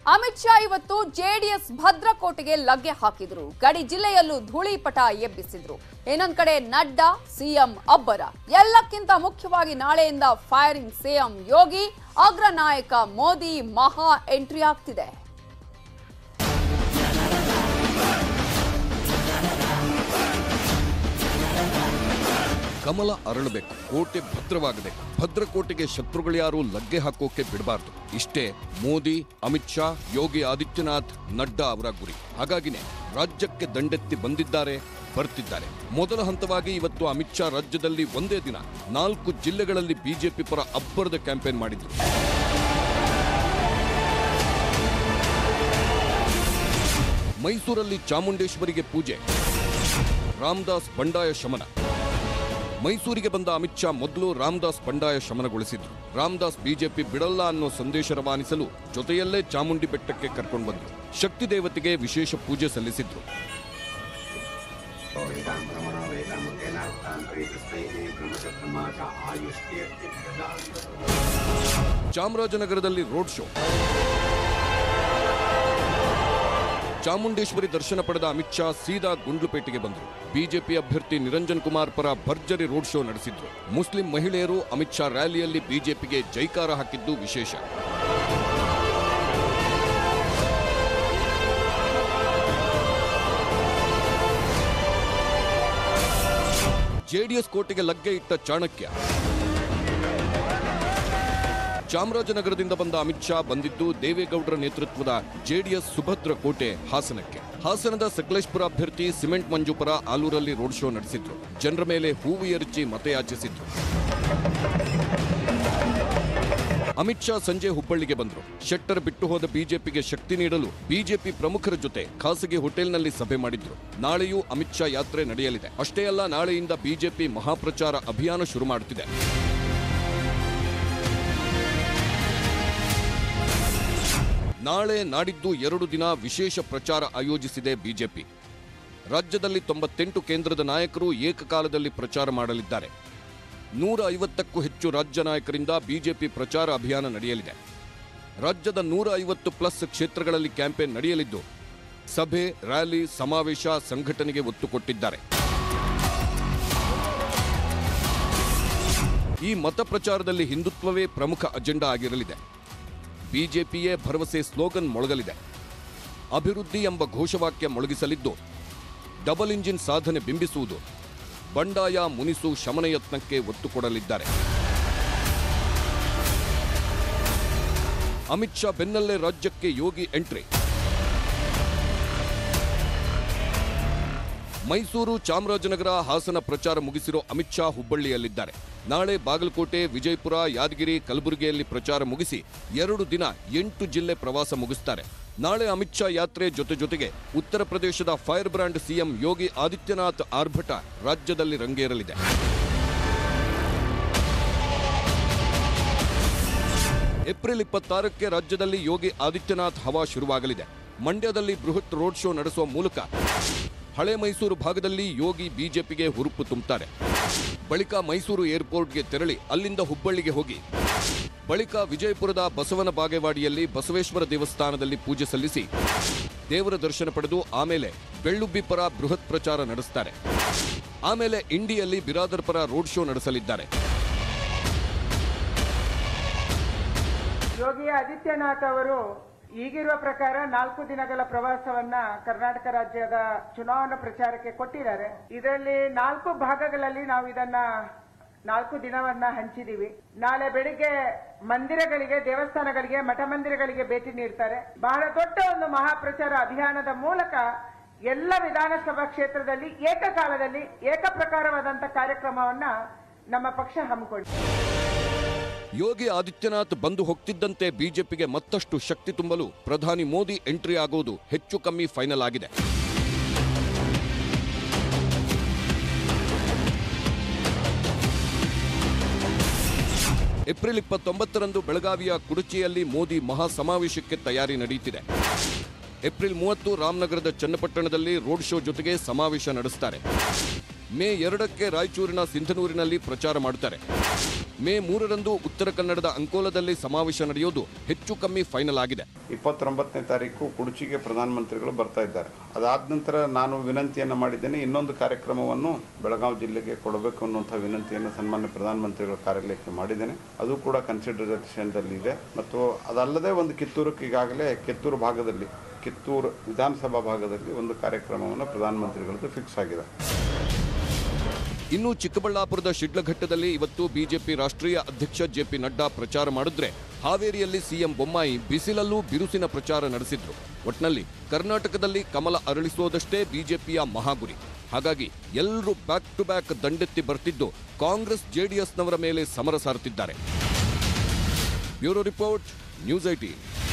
ಅಮಿತ್ ಶಾ ಇವತ್ತು ಜೆಡಿಎಸ್ ಭದ್ರಕೋಟೆಗೆ ಲಗ್ಗೆ ಹಾಕಿದ್ರು ಗಡಿ ಜಿಲ್ಲೆಯಲ್ಲೂ ಧೂಳಿಪಟ ಎಬ್ಬಿಸಿದ್ರು ಇನ್ನೊಂದ್ ಕಡೆ ನಡ್ಡಾ ಸಿಎಂ ಅಬ್ಬರ ಎಲ್ಲಕ್ಕಿಂತ ಮುಖ್ಯವಾಗಿ ನಾಳೆಯಿಂದ ಫೈರಿಂಗ್ ಸಿಎಂ ಯೋಗಿ ಅಗ್ರ ನಾಯಕ ಮೋದಿ ಮಹಾ ಎಂಟ್ರಿ ಆಗ್ತಿದೆ ಕಮಲ ಅರಳಬೇಕು ಕೋಟೆ ಭದ್ರವಾಗಬೇಕು ಭದ್ರಕೋಟೆಗೆ ಶತ್ರುಗಳ್ಯಾರು ಲಗ್ಗೆ ಹಾಕೋಕೆ ಬಿಡಬಾರ್ದು ಇಷ್ಟೇ ಮೋದಿ ಅಮಿತ್ ಶಾ ಯೋಗಿ ಆದಿತ್ಯನಾಥ್ ನಡ್ಡಾ ಅವರ ಗುರಿ ಹಾಗಾಗಿನೇ ರಾಜ್ಯಕ್ಕೆ ದಂಡೆತ್ತಿ ಬಂದಿದ್ದಾರೆ ಬರ್ತಿದ್ದಾರೆ ಮೊದಲ ಹಂತವಾಗಿ ಇವತ್ತು ಅಮಿತ್ ಶಾ ರಾಜ್ಯದಲ್ಲಿ ಒಂದೇ ದಿನ ನಾಲ್ಕು ಜಿಲ್ಲೆಗಳಲ್ಲಿ ಬಿಜೆಪಿ ಪರ ಅಬ್ಬರದ ಕ್ಯಾಂಪೇನ್ ಮಾಡಿದ್ರು ಮೈಸೂರಲ್ಲಿ ಚಾಮುಂಡೇಶ್ವರಿಗೆ ಪೂಜೆ ರಾಮದಾಸ್ ಬಂಡಾಯ ಶಮನ ಮೈಸೂರಿಗೆ ಬಂದ ಅಮಿತ್ ಶಾ ಮೊದಲು ರಾಮದಾಸ್ ಬಂಡಾಯ ಶಮನಗೊಳಿಸಿದ್ರು ರಾಮದಾಸ್ ಬಿಜೆಪಿ ಬಿಡಲ್ಲ ಅನ್ನೋ ಸಂದೇಶ ರವಾನಿಸಲು ಜೊತೆಯಲ್ಲೇ ಚಾಮುಂಡಿ ಬೆಟ್ಟಕ್ಕೆ ಕರ್ಕೊಂಡು ಬಂದ್ರು ಶಕ್ತಿ ದೇವತೆಗೆ ವಿಶೇಷ ಪೂಜೆ ಸಲ್ಲಿಸಿದ್ರು ಚಾಮರಾಜನಗರದಲ್ಲಿ ರೋಡ್ ಶೋ ಚಾಮುಂಡೇಶ್ವರಿ ದರ್ಶನ ಪಡೆದ ಅಮಿತ್ ಶಾ ಸೀದಾ ಗುಂಡ್ಲುಪೇಟೆಗೆ ಬಂದರು ಬಿಜೆಪಿ ಅಭ್ಯರ್ಥಿ ನಿರಂಜನ್ ಕುಮಾರ್ ಪರ ಭರ್ಜರಿ ರೋಡ್ ಶೋ ನಡೆಸಿದ್ರು ಮುಸ್ಲಿಂ ಮಹಿಳೆಯರು ಅಮಿತ್ ಶಾ ರ್ಯಾಲಿಯಲ್ಲಿ ಬಿಜೆಪಿಗೆ ಜೈಕಾರ ಹಾಕಿದ್ದು ವಿಶೇಷ ಜೆಡಿಎಸ್ ಕೋಟೆಗೆ ಲಗ್ಗೆ ಇಟ್ಟ ಚಾಣಕ್ಯ ಚಾಮರಾಜನಗರದಿಂದ ಬಂದ ಅಮಿತ್ ಶಾ ಬಂದಿದ್ದು ದೇವೇಗೌಡರ ನೇತೃತ್ವದ ಜೆಡಿಎಸ್ ಸುಭದ್ರ ಕೋಟೆ ಹಾಸನಕ್ಕೆ ಹಾಸನದ ಸಕಲೇಶ್ಪುರ ಅಭ್ಯರ್ಥಿ ಸಿಮೆಂಟ್ ಮಂಜುಪರ ಆಲೂರಲ್ಲಿ ರೋಡ್ ಶೋ ನಡೆಸಿದ್ರು ಜನರ ಮೇಲೆ ಹೂವು ಎರಚಿ ಮತಯಾಚಿಸಿದ್ರು ಅಮಿತ್ ಶಾ ಸಂಜೆ ಹುಬ್ಬಳ್ಳಿಗೆ ಬಂದರು ಶೆಟ್ಟರ್ ಬಿಟ್ಟು ಹೋದ ಬಿಜೆಪಿಗೆ ಶಕ್ತಿ ನೀಡಲು ಬಿಜೆಪಿ ಪ್ರಮುಖರ ಜೊತೆ ಖಾಸಗಿ ಹೋಟೆಲ್ನಲ್ಲಿ ಸಭೆ ಮಾಡಿದ್ರು ನಾಳೆಯೂ ಅಮಿತ್ ಶಾ ಯಾತ್ರೆ ನಡೆಯಲಿದೆ ಅಷ್ಟೇ ಅಲ್ಲ ನಾಳೆಯಿಂದ ಬಿಜೆಪಿ ಮಹಾಪ್ರಚಾರ ಅಭಿಯಾನ ಶುರು ಮಾಡುತ್ತಿದೆ ನಾಳೆ ನಾಡಿದ್ದು ಎರಡು ದಿನ ವಿಶೇಷ ಪ್ರಚಾರ ಆಯೋಜಿಸಿದೆ ಬಿಜೆಪಿ ರಾಜ್ಯದಲ್ಲಿ ತೊಂಬತ್ತೆಂಟು ಕೇಂದ್ರದ ನಾಯಕರು ಏಕಕಾಲದಲ್ಲಿ ಪ್ರಚಾರ ಮಾಡಲಿದ್ದಾರೆ ನೂರ ಐವತ್ತಕ್ಕೂ ಹೆಚ್ಚು ರಾಜ್ಯ ನಾಯಕರಿಂದ ಬಿಜೆಪಿ ಪ್ರಚಾರ ಅಭಿಯಾನ ನಡೆಯಲಿದೆ ರಾಜ್ಯದ ನೂರ ಐವತ್ತು ಪ್ಲಸ್ ಕ್ಷೇತ್ರಗಳಲ್ಲಿ ಕ್ಯಾಂಪೇನ್ ನಡೆಯಲಿದ್ದು ಸಭೆ ರ್ಯಾಲಿ ಸಮಾವೇಶ ಸಂಘಟನೆಗೆ ಒತ್ತು ಕೊಟ್ಟಿದ್ದಾರೆ ಈ ಮತ ಪ್ರಚಾರದಲ್ಲಿ ಹಿಂದುತ್ವವೇ ಪ್ರಮುಖ ಅಜೆಂಡಾ ಆಗಿರಲಿದೆ ಬಿಜೆಪಿಯೇ ಭರವಸೆ ಸ್ಲೋಗನ್ ಮೊಳಗಲಿದೆ ಅಭಿವೃದ್ಧಿ ಎಂಬ ಘೋಷವಾಕ್ಯ ಮೊಳಗಿಸಲಿದ್ದು ಡಬಲ್ ಇಂಜಿನ್ ಸಾಧನೆ ಬಿಂಬಿಸುವುದು ಬಂಡಾಯ ಮುನಿಸು ಶಮನ ಯತ್ನಕ್ಕೆ ಒತ್ತು ಕೊಡಲಿದ್ದಾರೆ ಅಮಿತ್ ಶಾ ಬೆನ್ನಲ್ಲೇ ರಾಜ್ಯಕ್ಕೆ ಯೋಗಿ ಎಂಟ್ರಿ ಮೈಸೂರು ಚಾಮರಾಜನಗರ ಹಾಸನ ಪ್ರಚಾರ ಮುಗಿಸಿರೋ ಅಮಿತ್ ಶಾ ಹುಬ್ಬಳ್ಳಿಯಲ್ಲಿದ್ದಾರೆ ನಾಳೆ ಬಾಗಲಕೋಟೆ ವಿಜಯಪುರ ಯಾದಗಿರಿ ಕಲಬುರಗಿಯಲ್ಲಿ ಪ್ರಚಾರ ಮುಗಿಸಿ ಎರಡು ದಿನ ಎಂಟು ಜಿಲ್ಲೆ ಪ್ರವಾಸ ಮುಗಿಸ್ತಾರೆ ನಾಳೆ ಅಮಿತ್ ಶಾ ಯಾತ್ರೆ ಜೊತೆ ಜೊತೆಗೆ ಉತ್ತರ ಪ್ರದೇಶದ fire brand CM Yogi Adityanath ಆರ್ಭಟ ರಾಜ್ಯದಲ್ಲಿ ರಂಗೇರಲಿದೆ ಏಪ್ರಿಲ್ ಇಪ್ಪತ್ತಾರಕ್ಕೆ ರಾಜ್ಯದಲ್ಲಿ ಯೋಗಿ ಆದಿತ್ಯನಾಥ್ ಹವಾ ಶುರುವಾಗಲಿದೆ ಮಂಡ್ಯದಲ್ಲಿ ಬೃಹತ್ ರೋಡ್ ಶೋ ನಡೆಸುವ ಮೂಲಕ ಹಳೆ ಮೈಸೂರು ಭಾಗದಲ್ಲಿ ಯೋಗಿ ಬಿಜೆಪಿಗೆ ಹುರುಪು ತುಂಬುತ್ತಾರೆ ಬಳಿಕ ಮೈಸೂರು ಏರ್ಪೋರ್ಟ್ಗೆ ತೆರಳಿ ಅಲ್ಲಿಂದ ಹುಬ್ಬಳ್ಳಿಗೆ ಹೋಗಿ ಬಳಿಕ ವಿಜಯಪುರದ ಬಸವನ ಬಾಗೇವಾಡಿಯಲ್ಲಿ ಬಸವೇಶ್ವರ ದೇವಸ್ಥಾನದಲ್ಲಿ ಪೂಜೆ ಸಲ್ಲಿಸಿ ದೇವರ ದರ್ಶನ ಪಡೆದು ಆಮೇಲೆ ಬೆಳ್ಳುಬ್ಬಿ ಪರ ಬೃಹತ್ ಪ್ರಚಾರ ನಡೆಸ್ತಾರೆ ಆಮೇಲೆ ಇಂಡಿಯಲ್ಲಿ ಬಿರಾದರ್ ಪರ ರೋಡ್ ಶೋ ನಡೆಸಲಿದ್ದಾರೆ ಯೋಗಿ ಆದಿತ್ಯನಾಥ್ ಅವರು ಈಗಿರುವ ಪ್ರಕಾರ ನಾಲ್ಕು ದಿನಗಳ ಪ್ರವಾಸವನ್ನ ಕರ್ನಾಟಕ ರಾಜ್ಯದ ಚುನಾವಣಾ ಪ್ರಚಾರಕ್ಕೆ ಕೊಟ್ಟಿದ್ದಾರೆ ಇದರಲ್ಲಿ ನಾಲ್ಕು ಭಾಗಗಳಲ್ಲಿ ನಾವು ಇದನ್ನ ನಾಲ್ಕು ದಿನವನ್ನ ಹಂಚಿದೀವಿ ನಾಳೆ ಬೆಳಿಗ್ಗೆ ಮಂದಿರಗಳಿಗೆ ದೇವಸ್ಥಾನಗಳಿಗೆ ಮಠ ಮಂದಿರಗಳಿಗೆ ಭೇಟಿ ನೀಡ್ತಾರೆ ಬಹಳ ದೊಡ್ಡ ಒಂದು ಮಹಾಪ್ರಚಾರ ಅಭಿಯಾನದ ಮೂಲಕ ಎಲ್ಲ ವಿಧಾನಸಭಾ ಕ್ಷೇತ್ರದಲ್ಲಿ ಏಕಕಾಲದಲ್ಲಿ ಏಕಪ್ರಕಾರವಾದಂತ ಕಾರ್ಯಕ್ರಮವನ್ನ ನಮ್ಮ ಪಕ್ಷ ಹಮ್ಮಿಕೊಂಡಿದೆ ಯೋಗಿ ಆದಿತ್ಯನಾಥ್ ಬಂದು ಹೋಗ್ತಿದ್ದಂತೆ ಬಿಜೆಪಿಗೆ ಮತ್ತಷ್ಟು ಶಕ್ತಿ ತುಂಬಲು ಪ್ರಧಾನಿ ಮೋದಿ ಎಂಟ್ರಿ ಆಗುವುದು ಹೆಚ್ಚು ಕಮ್ಮಿ ಫೈನಲ್ ಆಗಿದೆ ಏಪ್ರಿಲ್ ಇಪ್ಪತ್ತೊಂಬತ್ತರಂದು ಬೆಳಗಾವಿಯ ಕುಡಚಿಯಲ್ಲಿ ಮೋದಿ ಮಹಾ ಸಮಾವೇಶಕ್ಕೆ ತಯಾರಿ ನಡೆಯುತ್ತಿದೆ ಏಪ್ರಿಲ್ ಮೂವತ್ತು ರಾಮನಗರದ ಚನ್ನಪಟ್ಟಣದಲ್ಲಿ ರೋಡ್ ಶೋ ಜೊತೆಗೆ ಸಮಾವೇಶ ನಡೆಸುತ್ತಾರೆ ಮೇ ಎರಡಕ್ಕೆ ರಾಯಚೂರಿನ ಸಿಂಧನೂರಿನಲ್ಲಿ ಪ್ರಚಾರ ಮಾಡುತ್ತಾರೆ ಮೇ ಮೂರರಂದು ಉತ್ತರ ಕನ್ನಡದ ಅಂಕೋಲದಲ್ಲಿ ಸಮಾವೇಶ ನಡೆಯೋದು ಹೆಚ್ಚು ಕಮ್ಮಿ ಫೈನಲ್ ಆಗಿದೆ ಇಪ್ಪತ್ತೊಂಬತ್ತನೇ ತಾರೀಕು ಕುಡುಚಿಗೆ ಪ್ರಧಾನಮಂತ್ರಿಗಳು ಬರ್ತಾ ಇದ್ದಾರೆ ಅದಾದ ನಂತರ ನಾನು ವಿನಂತಿಯನ್ನು ಮಾಡಿದ್ದೇನೆ ಇನ್ನೊಂದು ಕಾರ್ಯಕ್ರಮವನ್ನು ಬೆಳಗಾವಿ ಜಿಲ್ಲೆಗೆ ಕೊಡಬೇಕು ಅನ್ನುವಂಥ ವಿನಂತಿಯನ್ನು ಸನ್ಮಾನ್ಯ ಪ್ರಧಾನಮಂತ್ರಿಗಳ ಕಾರ್ಯಾಲಯಕ್ಕೆ ಮಾಡಿದ್ದೇನೆ ಅದು ಕೂಡ ಕನ್ಸಿಡರೇಷನ್ದಲ್ಲಿ ಇದೆ ಮತ್ತು ಅದಲ್ಲದೆ ಒಂದು ಕಿತ್ತೂರಕ್ಕೆ ಈಗಾಗಲೇ ಕಿತ್ತೂರು ಭಾಗದಲ್ಲಿ ಕಿತ್ತೂರು ವಿಧಾನಸಭಾ ಭಾಗದಲ್ಲಿ ಒಂದು ಕಾರ್ಯಕ್ರಮವನ್ನು ಪ್ರಧಾನಮಂತ್ರಿಗಳದ್ದು ಫಿಕ್ಸ್ ಆಗಿದೆ ಇನ್ನು ಚಿಕ್ಕಬಳ್ಳಾಪುರದ ಶಿಡ್ಲಘಟ್ಟದಲ್ಲಿ ಇವತ್ತು ಬಿಜೆಪಿ ರಾಷ್ಟ್ರೀಯ ಅಧ್ಯಕ್ಷ ಜೆಪಿ ನಡ್ಡಾ ಪ್ರಚಾರ ಮಾಡಿದ್ರೆ ಹಾವೇರಿಯಲ್ಲಿ ಸಿಎಂ ಬೊಮ್ಮಾಯಿ ಬಿಸಿಲಲ್ಲೂ ಬಿರುಸಿನ ಪ್ರಚಾರ ನಡೆಸಿದ್ರು ಒಟ್ನಲ್ಲಿ ಕರ್ನಾಟಕದಲ್ಲಿ ಕಮಲ ಅರಳಿಸೋದಷ್ಟೇ ಬಿಜೆಪಿಯ ಮಹಾಗುರಿ ಹಾಗಾಗಿ ಎಲ್ಲರೂ ಬ್ಯಾಕ್ ಟು ಬ್ಯಾಕ್ ದಂಡೆತ್ತಿ ಬರ್ತಿದ್ದು ಕಾಂಗ್ರೆಸ್ ಜೆಡಿಎಸ್ನವರ ಮೇಲೆ ಸಮರ ಸಾರುತ್ತಿದ್ದಾರೆ ಬ್ಯೂರೋ ರಿಪೋರ್ಟ್ ನ್ಯೂಸ್ ಐಟಿ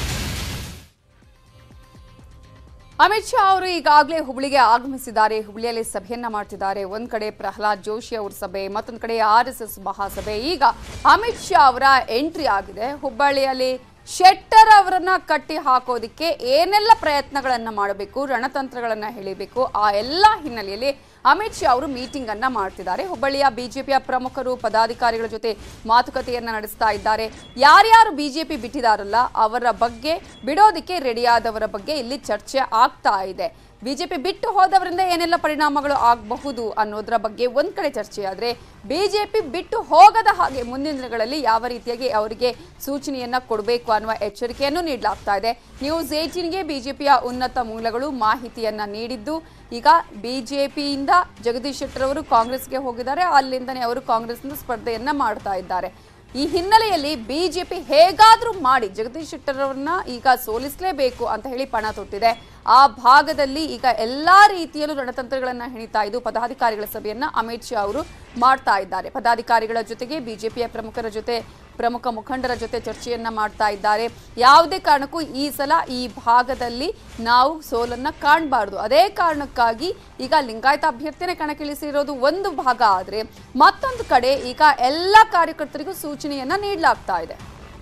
ಅಮಿತ್ ಶಾ ಅವರು ಈಗಾಗಲೇ ಹುಬ್ಳಿಗೆ ಆಗಮಿಸಿದ್ದಾರೆ ಹುಬ್ಳಿಯಲ್ಲಿ ಸಭೆಯನ್ನ ಮಾಡ್ತಿದ್ದಾರೆ ಒಂದ್ ಕಡೆ ಪ್ರಹ್ಲಾದ್ ಜೋಶಿ ಅವ್ರ ಸಭೆ ಮತ್ತೊಂದ್ ಕಡೆ ಆರ್ ಎಸ್ ಎಸ್ ಮಹಾಸಭೆ ಈಗ ಅಮಿತ್ ಶಾ ಅವರ ಎಂಟ್ರಿ ಆಗಿದೆ ಹುಬ್ಬಳ್ಳಿಯಲ್ಲಿ ಶೆಟ್ಟರ್ ಅವರನ್ನ ಕಟ್ಟಿ ಹಾಕೋದಿಕ್ಕೆ ಏನೆಲ್ಲ ಪ್ರಯತ್ನಗಳನ್ನ ಮಾಡಬೇಕು ರಣತಂತ್ರಗಳನ್ನ ಹೇಳಿಬೇಕು ಆ ಎಲ್ಲ ಹಿನ್ನೆಲೆಯಲ್ಲಿ ಅಮಿತ್ ಶಾ ಅವರು ಮೀಟಿಂಗ್ ಅನ್ನ ಮಾಡ್ತಿದ್ದಾರೆ ಹುಬ್ಬಳ್ಳಿಯ ಬಿಜೆಪಿಯ ಪ್ರಮುಖರು ಪದಾಧಿಕಾರಿಗಳ ಜೊತೆ ಮಾತುಕತೆಯನ್ನ ನಡೆಸ್ತಾ ಇದ್ದಾರೆ ಯಾರ್ಯಾರು ಬಿಜೆಪಿ ಬಿಟ್ಟಿದಾರಲ್ಲ ಅವರ ಬಗ್ಗೆ ಬಿಡೋದಕ್ಕೆ ರೆಡಿಯಾದವರ ಬಗ್ಗೆ ಇಲ್ಲಿ ಚರ್ಚೆ ಆಗ್ತಾ ಇದೆ ಬಿಜೆಪಿ ಬಿಟ್ಟು ಹೋದವರಿಂದ ಏನೆಲ್ಲ ಪರಿಣಾಮಗಳು ಆಗಬಹುದು ಅನ್ನೋದರ ಬಗ್ಗೆ ಒಂದ್ ಕಡೆ ಚರ್ಚೆ ಆದ್ರೆ ಬಿಜೆಪಿ ಬಿಟ್ಟು ಹೋಗದ ಹಾಗೆ ಮುಂದಿನ ದಿನಗಳಲ್ಲಿ ಯಾವ ರೀತಿಯಾಗಿ ಅವರಿಗೆ ಸೂಚನೆಯನ್ನ ಕೊಡಬೇಕು ಅನ್ನುವ ಎಚ್ಚರಿಕೆಯನ್ನು ನೀಡಲಾಗ್ತಾ ಇದೆ ನ್ಯೂಸ್ ಏಟೀನ್ಗೆ ಬಿಜೆಪಿಯ ಉನ್ನತ ಮೂಲಗಳು ಮಾಹಿತಿಯನ್ನ ನೀಡಿದ್ದು ಈಗ ಬಿಜೆಪಿಯಿಂದ ಜಗದೀಶ್ ಶೆಟ್ಟರ್ ಅವರು ಕಾಂಗ್ರೆಸ್ಗೆ ಹೋಗಿದ್ದಾರೆ ಅಲ್ಲಿಂದನೇ ಅವರು ಕಾಂಗ್ರೆಸ್ನ ಸ್ಪರ್ಧೆಯನ್ನ ಮಾಡ್ತಾ ಇದ್ದಾರೆ ಈ ಹಿನ್ನೆಲೆಯಲ್ಲಿ ಬಿಜೆಪಿ ಹೇಗಾದ್ರೂ ಮಾಡಿ ಜಗದೀಶ್ ಶೆಟ್ಟರ್ ಅವರನ್ನ ಈಗ ಸೋಲಿಸಲೇಬೇಕು ಅಂತ ಹೇಳಿ ಪಣ ತೊಟ್ಟಿದೆ ಆ ಭಾಗದಲ್ಲಿ ಈಗ ಎಲ್ಲಾ ರೀತಿಯಲ್ಲೂ ರಣತಂತ್ರಗಳನ್ನ ಹೆಣಿತಾ ಇದ್ದು ಪದಾಧಿಕಾರಿಗಳ ಸಭೆಯನ್ನ ಅಮಿತ್ ಶಾ ಅವರು ಮಾಡ್ತಾ ಇದ್ದಾರೆ ಪದಾಧಿಕಾರಿಗಳ ಜೊತೆಗೆ ಬಿಜೆಪಿಯ ಪ್ರಮುಖರ ಜೊತೆ ಪ್ರಮುಖ ಮುಖಂಡರ ಜೊತೆ ಚರ್ಚೆಯನ್ನ ಮಾಡ್ತಾ ಇದ್ದಾರೆ ಯಾವುದೇ ಕಾರಣಕ್ಕೂ ಈ ಸಲ ಈ ಭಾಗದಲ್ಲಿ ನಾವು ಸೋಲನ್ನ ಕಾಣಬಾರ್ದು ಅದೇ ಕಾರಣಕ್ಕಾಗಿ ಈಗ ಲಿಂಗಾಯತ ಅಭ್ಯರ್ಥಿನೇ ಕಣಕ್ಕಿಳಿಸಿರೋದು ಒಂದು ಭಾಗ ಆದ್ರೆ ಮತ್ತೊಂದು ಕಡೆ ಈಗ ಎಲ್ಲ ಕಾರ್ಯಕರ್ತರಿಗೂ ಸೂಚನೆಯನ್ನ ನೀಡಲಾಗ್ತಾ ಇದೆ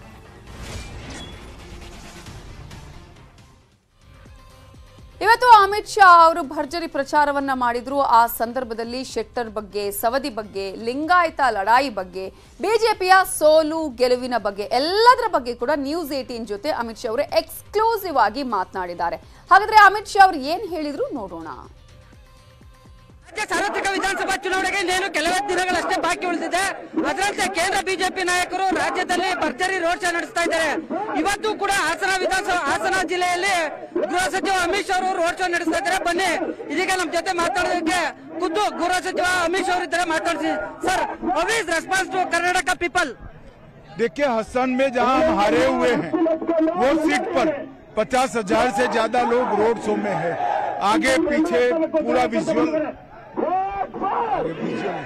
ಇವತ್ತು ಅಮಿತ್ ಶಾ ಅವರು ಭರ್ಜರಿ ಪ್ರಚಾರವನ್ನ ಮಾಡಿದ್ರು ಆ ಸಂದರ್ಭದಲ್ಲಿ ಶೆಟ್ಟರ್ ಬಗ್ಗೆ ಸವದಿ ಬಗ್ಗೆ ಲಿಂಗಾಯತ ಲಡಾಯಿ ಬಗ್ಗೆ ಬಿಜೆಪಿಯ ಸೋಲು ಗೆಲುವಿನ ಬಗ್ಗೆ ಎಲ್ಲದರ ಬಗ್ಗೆ ಕೂಡ ನ್ಯೂಸ್ ಏಟೀನ್ ಜೊತೆ ಅಮಿತ್ ಶಾ ಅವರು ಎಕ್ಸ್ಕ್ಲೂಸಿವ್ ಆಗಿ ಮಾತನಾಡಿದ್ದಾರೆ ಹಾಗಾದ್ರೆ ಅಮಿತ್ ಶಾ ಅವರು ಏನ್ ಹೇಳಿದ್ರು ನೋಡೋಣ ರಾಜ್ಯ ಸಾರ್ವತ್ರಿಕ ವಿಧಾನಸಭಾ ಚುನಾವಣೆಗೆ ಇನ್ನೇನು ಕೆಲವೇ ದಿನಗಳಷ್ಟೇ ಬಾಕಿ ಉಳಿದಿದೆ ಅದರಂತೆ ಕೇಂದ್ರ ಬಿಜೆಪಿ ನಾಯಕರು ರಾಜ್ಯದಲ್ಲಿ ಭರ್ಜರಿ ರೋಡ್ ಶೋ ನಡೆಸ್ತಾ ಇದ್ದಾರೆ ಇವತ್ತು ಕೂಡ ಹಾಸನ ವಿಧಾನಸಭಾ ಹಾಸನ ಜಿಲ್ಲೆಯಲ್ಲಿ ಗೃಹ ಸಚಿವ ಅಮಿತ್ ಶಾ ಅವರು ರೋಡ್ ಶೋ ನಡೆಸ್ತಾ ಇದ್ದಾರೆ ಬನ್ನಿ ಇದೀಗ ನಮ್ಮ ಜೊತೆ ಮಾತಾಡೋದಕ್ಕೆ ಖುದ್ದು ಗೃಹ ಸಚಿವ ಅಮಿತ್ ಶಾ ಅವರು ಇದ್ದಾರೆ ಮಾತಾಡ್ಸಿ sir how is response to Karnataka people देखिए हसन में जहां हम हारे हुए हैं वो सीट पर पचास हजार से ज्यादा लोग रोड शो में है आगे पीछे पूरा विजुअल आगे विजुअल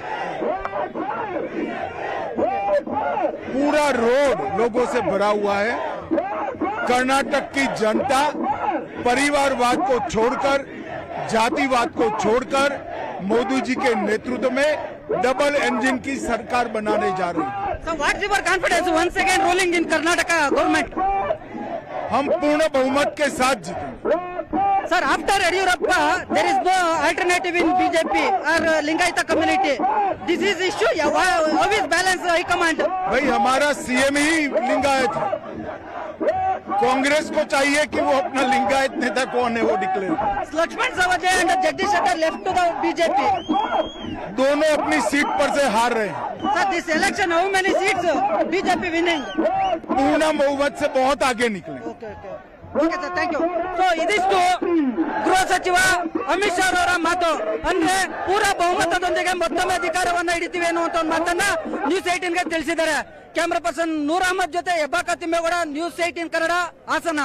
पूरा रोड लोगों से भरा हुआ है कर्नाटक की जनता परिवारवाद को छोड़कर जातिवाद को छोड़कर मोदी जी के नेतृत्व में डबल इंजन की सरकार बनाने जा रही है So what's your confidence once again ruling in Karnataka government? हम पूर्ण बहुमत के साथ जीतेंगे Sir, after Yadurappa, there is no alternative in BJP or uh, Lingayata community. This is issue. Yeah, why, how is balance high command? भाई हमारा CM ही लिंगायत है कांग्रेस को चाहिए कि वो अपना लिंगायत नेता कौन है वो डिक्लेयर करे। Lakshman Savade and Jagdish Shettar left to the BJP. दोनों अपनी सीट पर से हार रहे हैं Sir, this election, how many seats uh, BJP winning? पूर्ण बहुमत से बहुत आगे निकले Okay, okay. Okay sir thank you so ಇದಿಷ್ಟು ಗೃಹ ಸಚಿವ ಅಮಿತ್ ಶಾ ಅವರ ಮಾತು ಅಂದ್ರೆ ಪೂರ ಬಹುಮತದೊಂದಿಗೆ ಮತ್ತೊಮ್ಮೆ ಅಧಿಕಾರವನ್ನ ಹಿಡಿತೀವಿ ಅನ್ನುವಂತ ಒಂದು ಮಾತನ್ನ ನ್ಯೂಸ್ ಏಟೀನ್ಗೆ ತಿಳಿಸಿದ್ದಾರೆ ಕ್ಯಾಮ್ರಾ ಪರ್ಸನ್ ನೂರ್ ಅಹಮದ್ ಜೊತೆ ಹೆಬ್ಬಾಕ ತಿಮ್ಮೇಗೌಡ ನ್ಯೂಸ್ ಏಟೀನ್ ಕನ್ನಡ ಹಾಸನ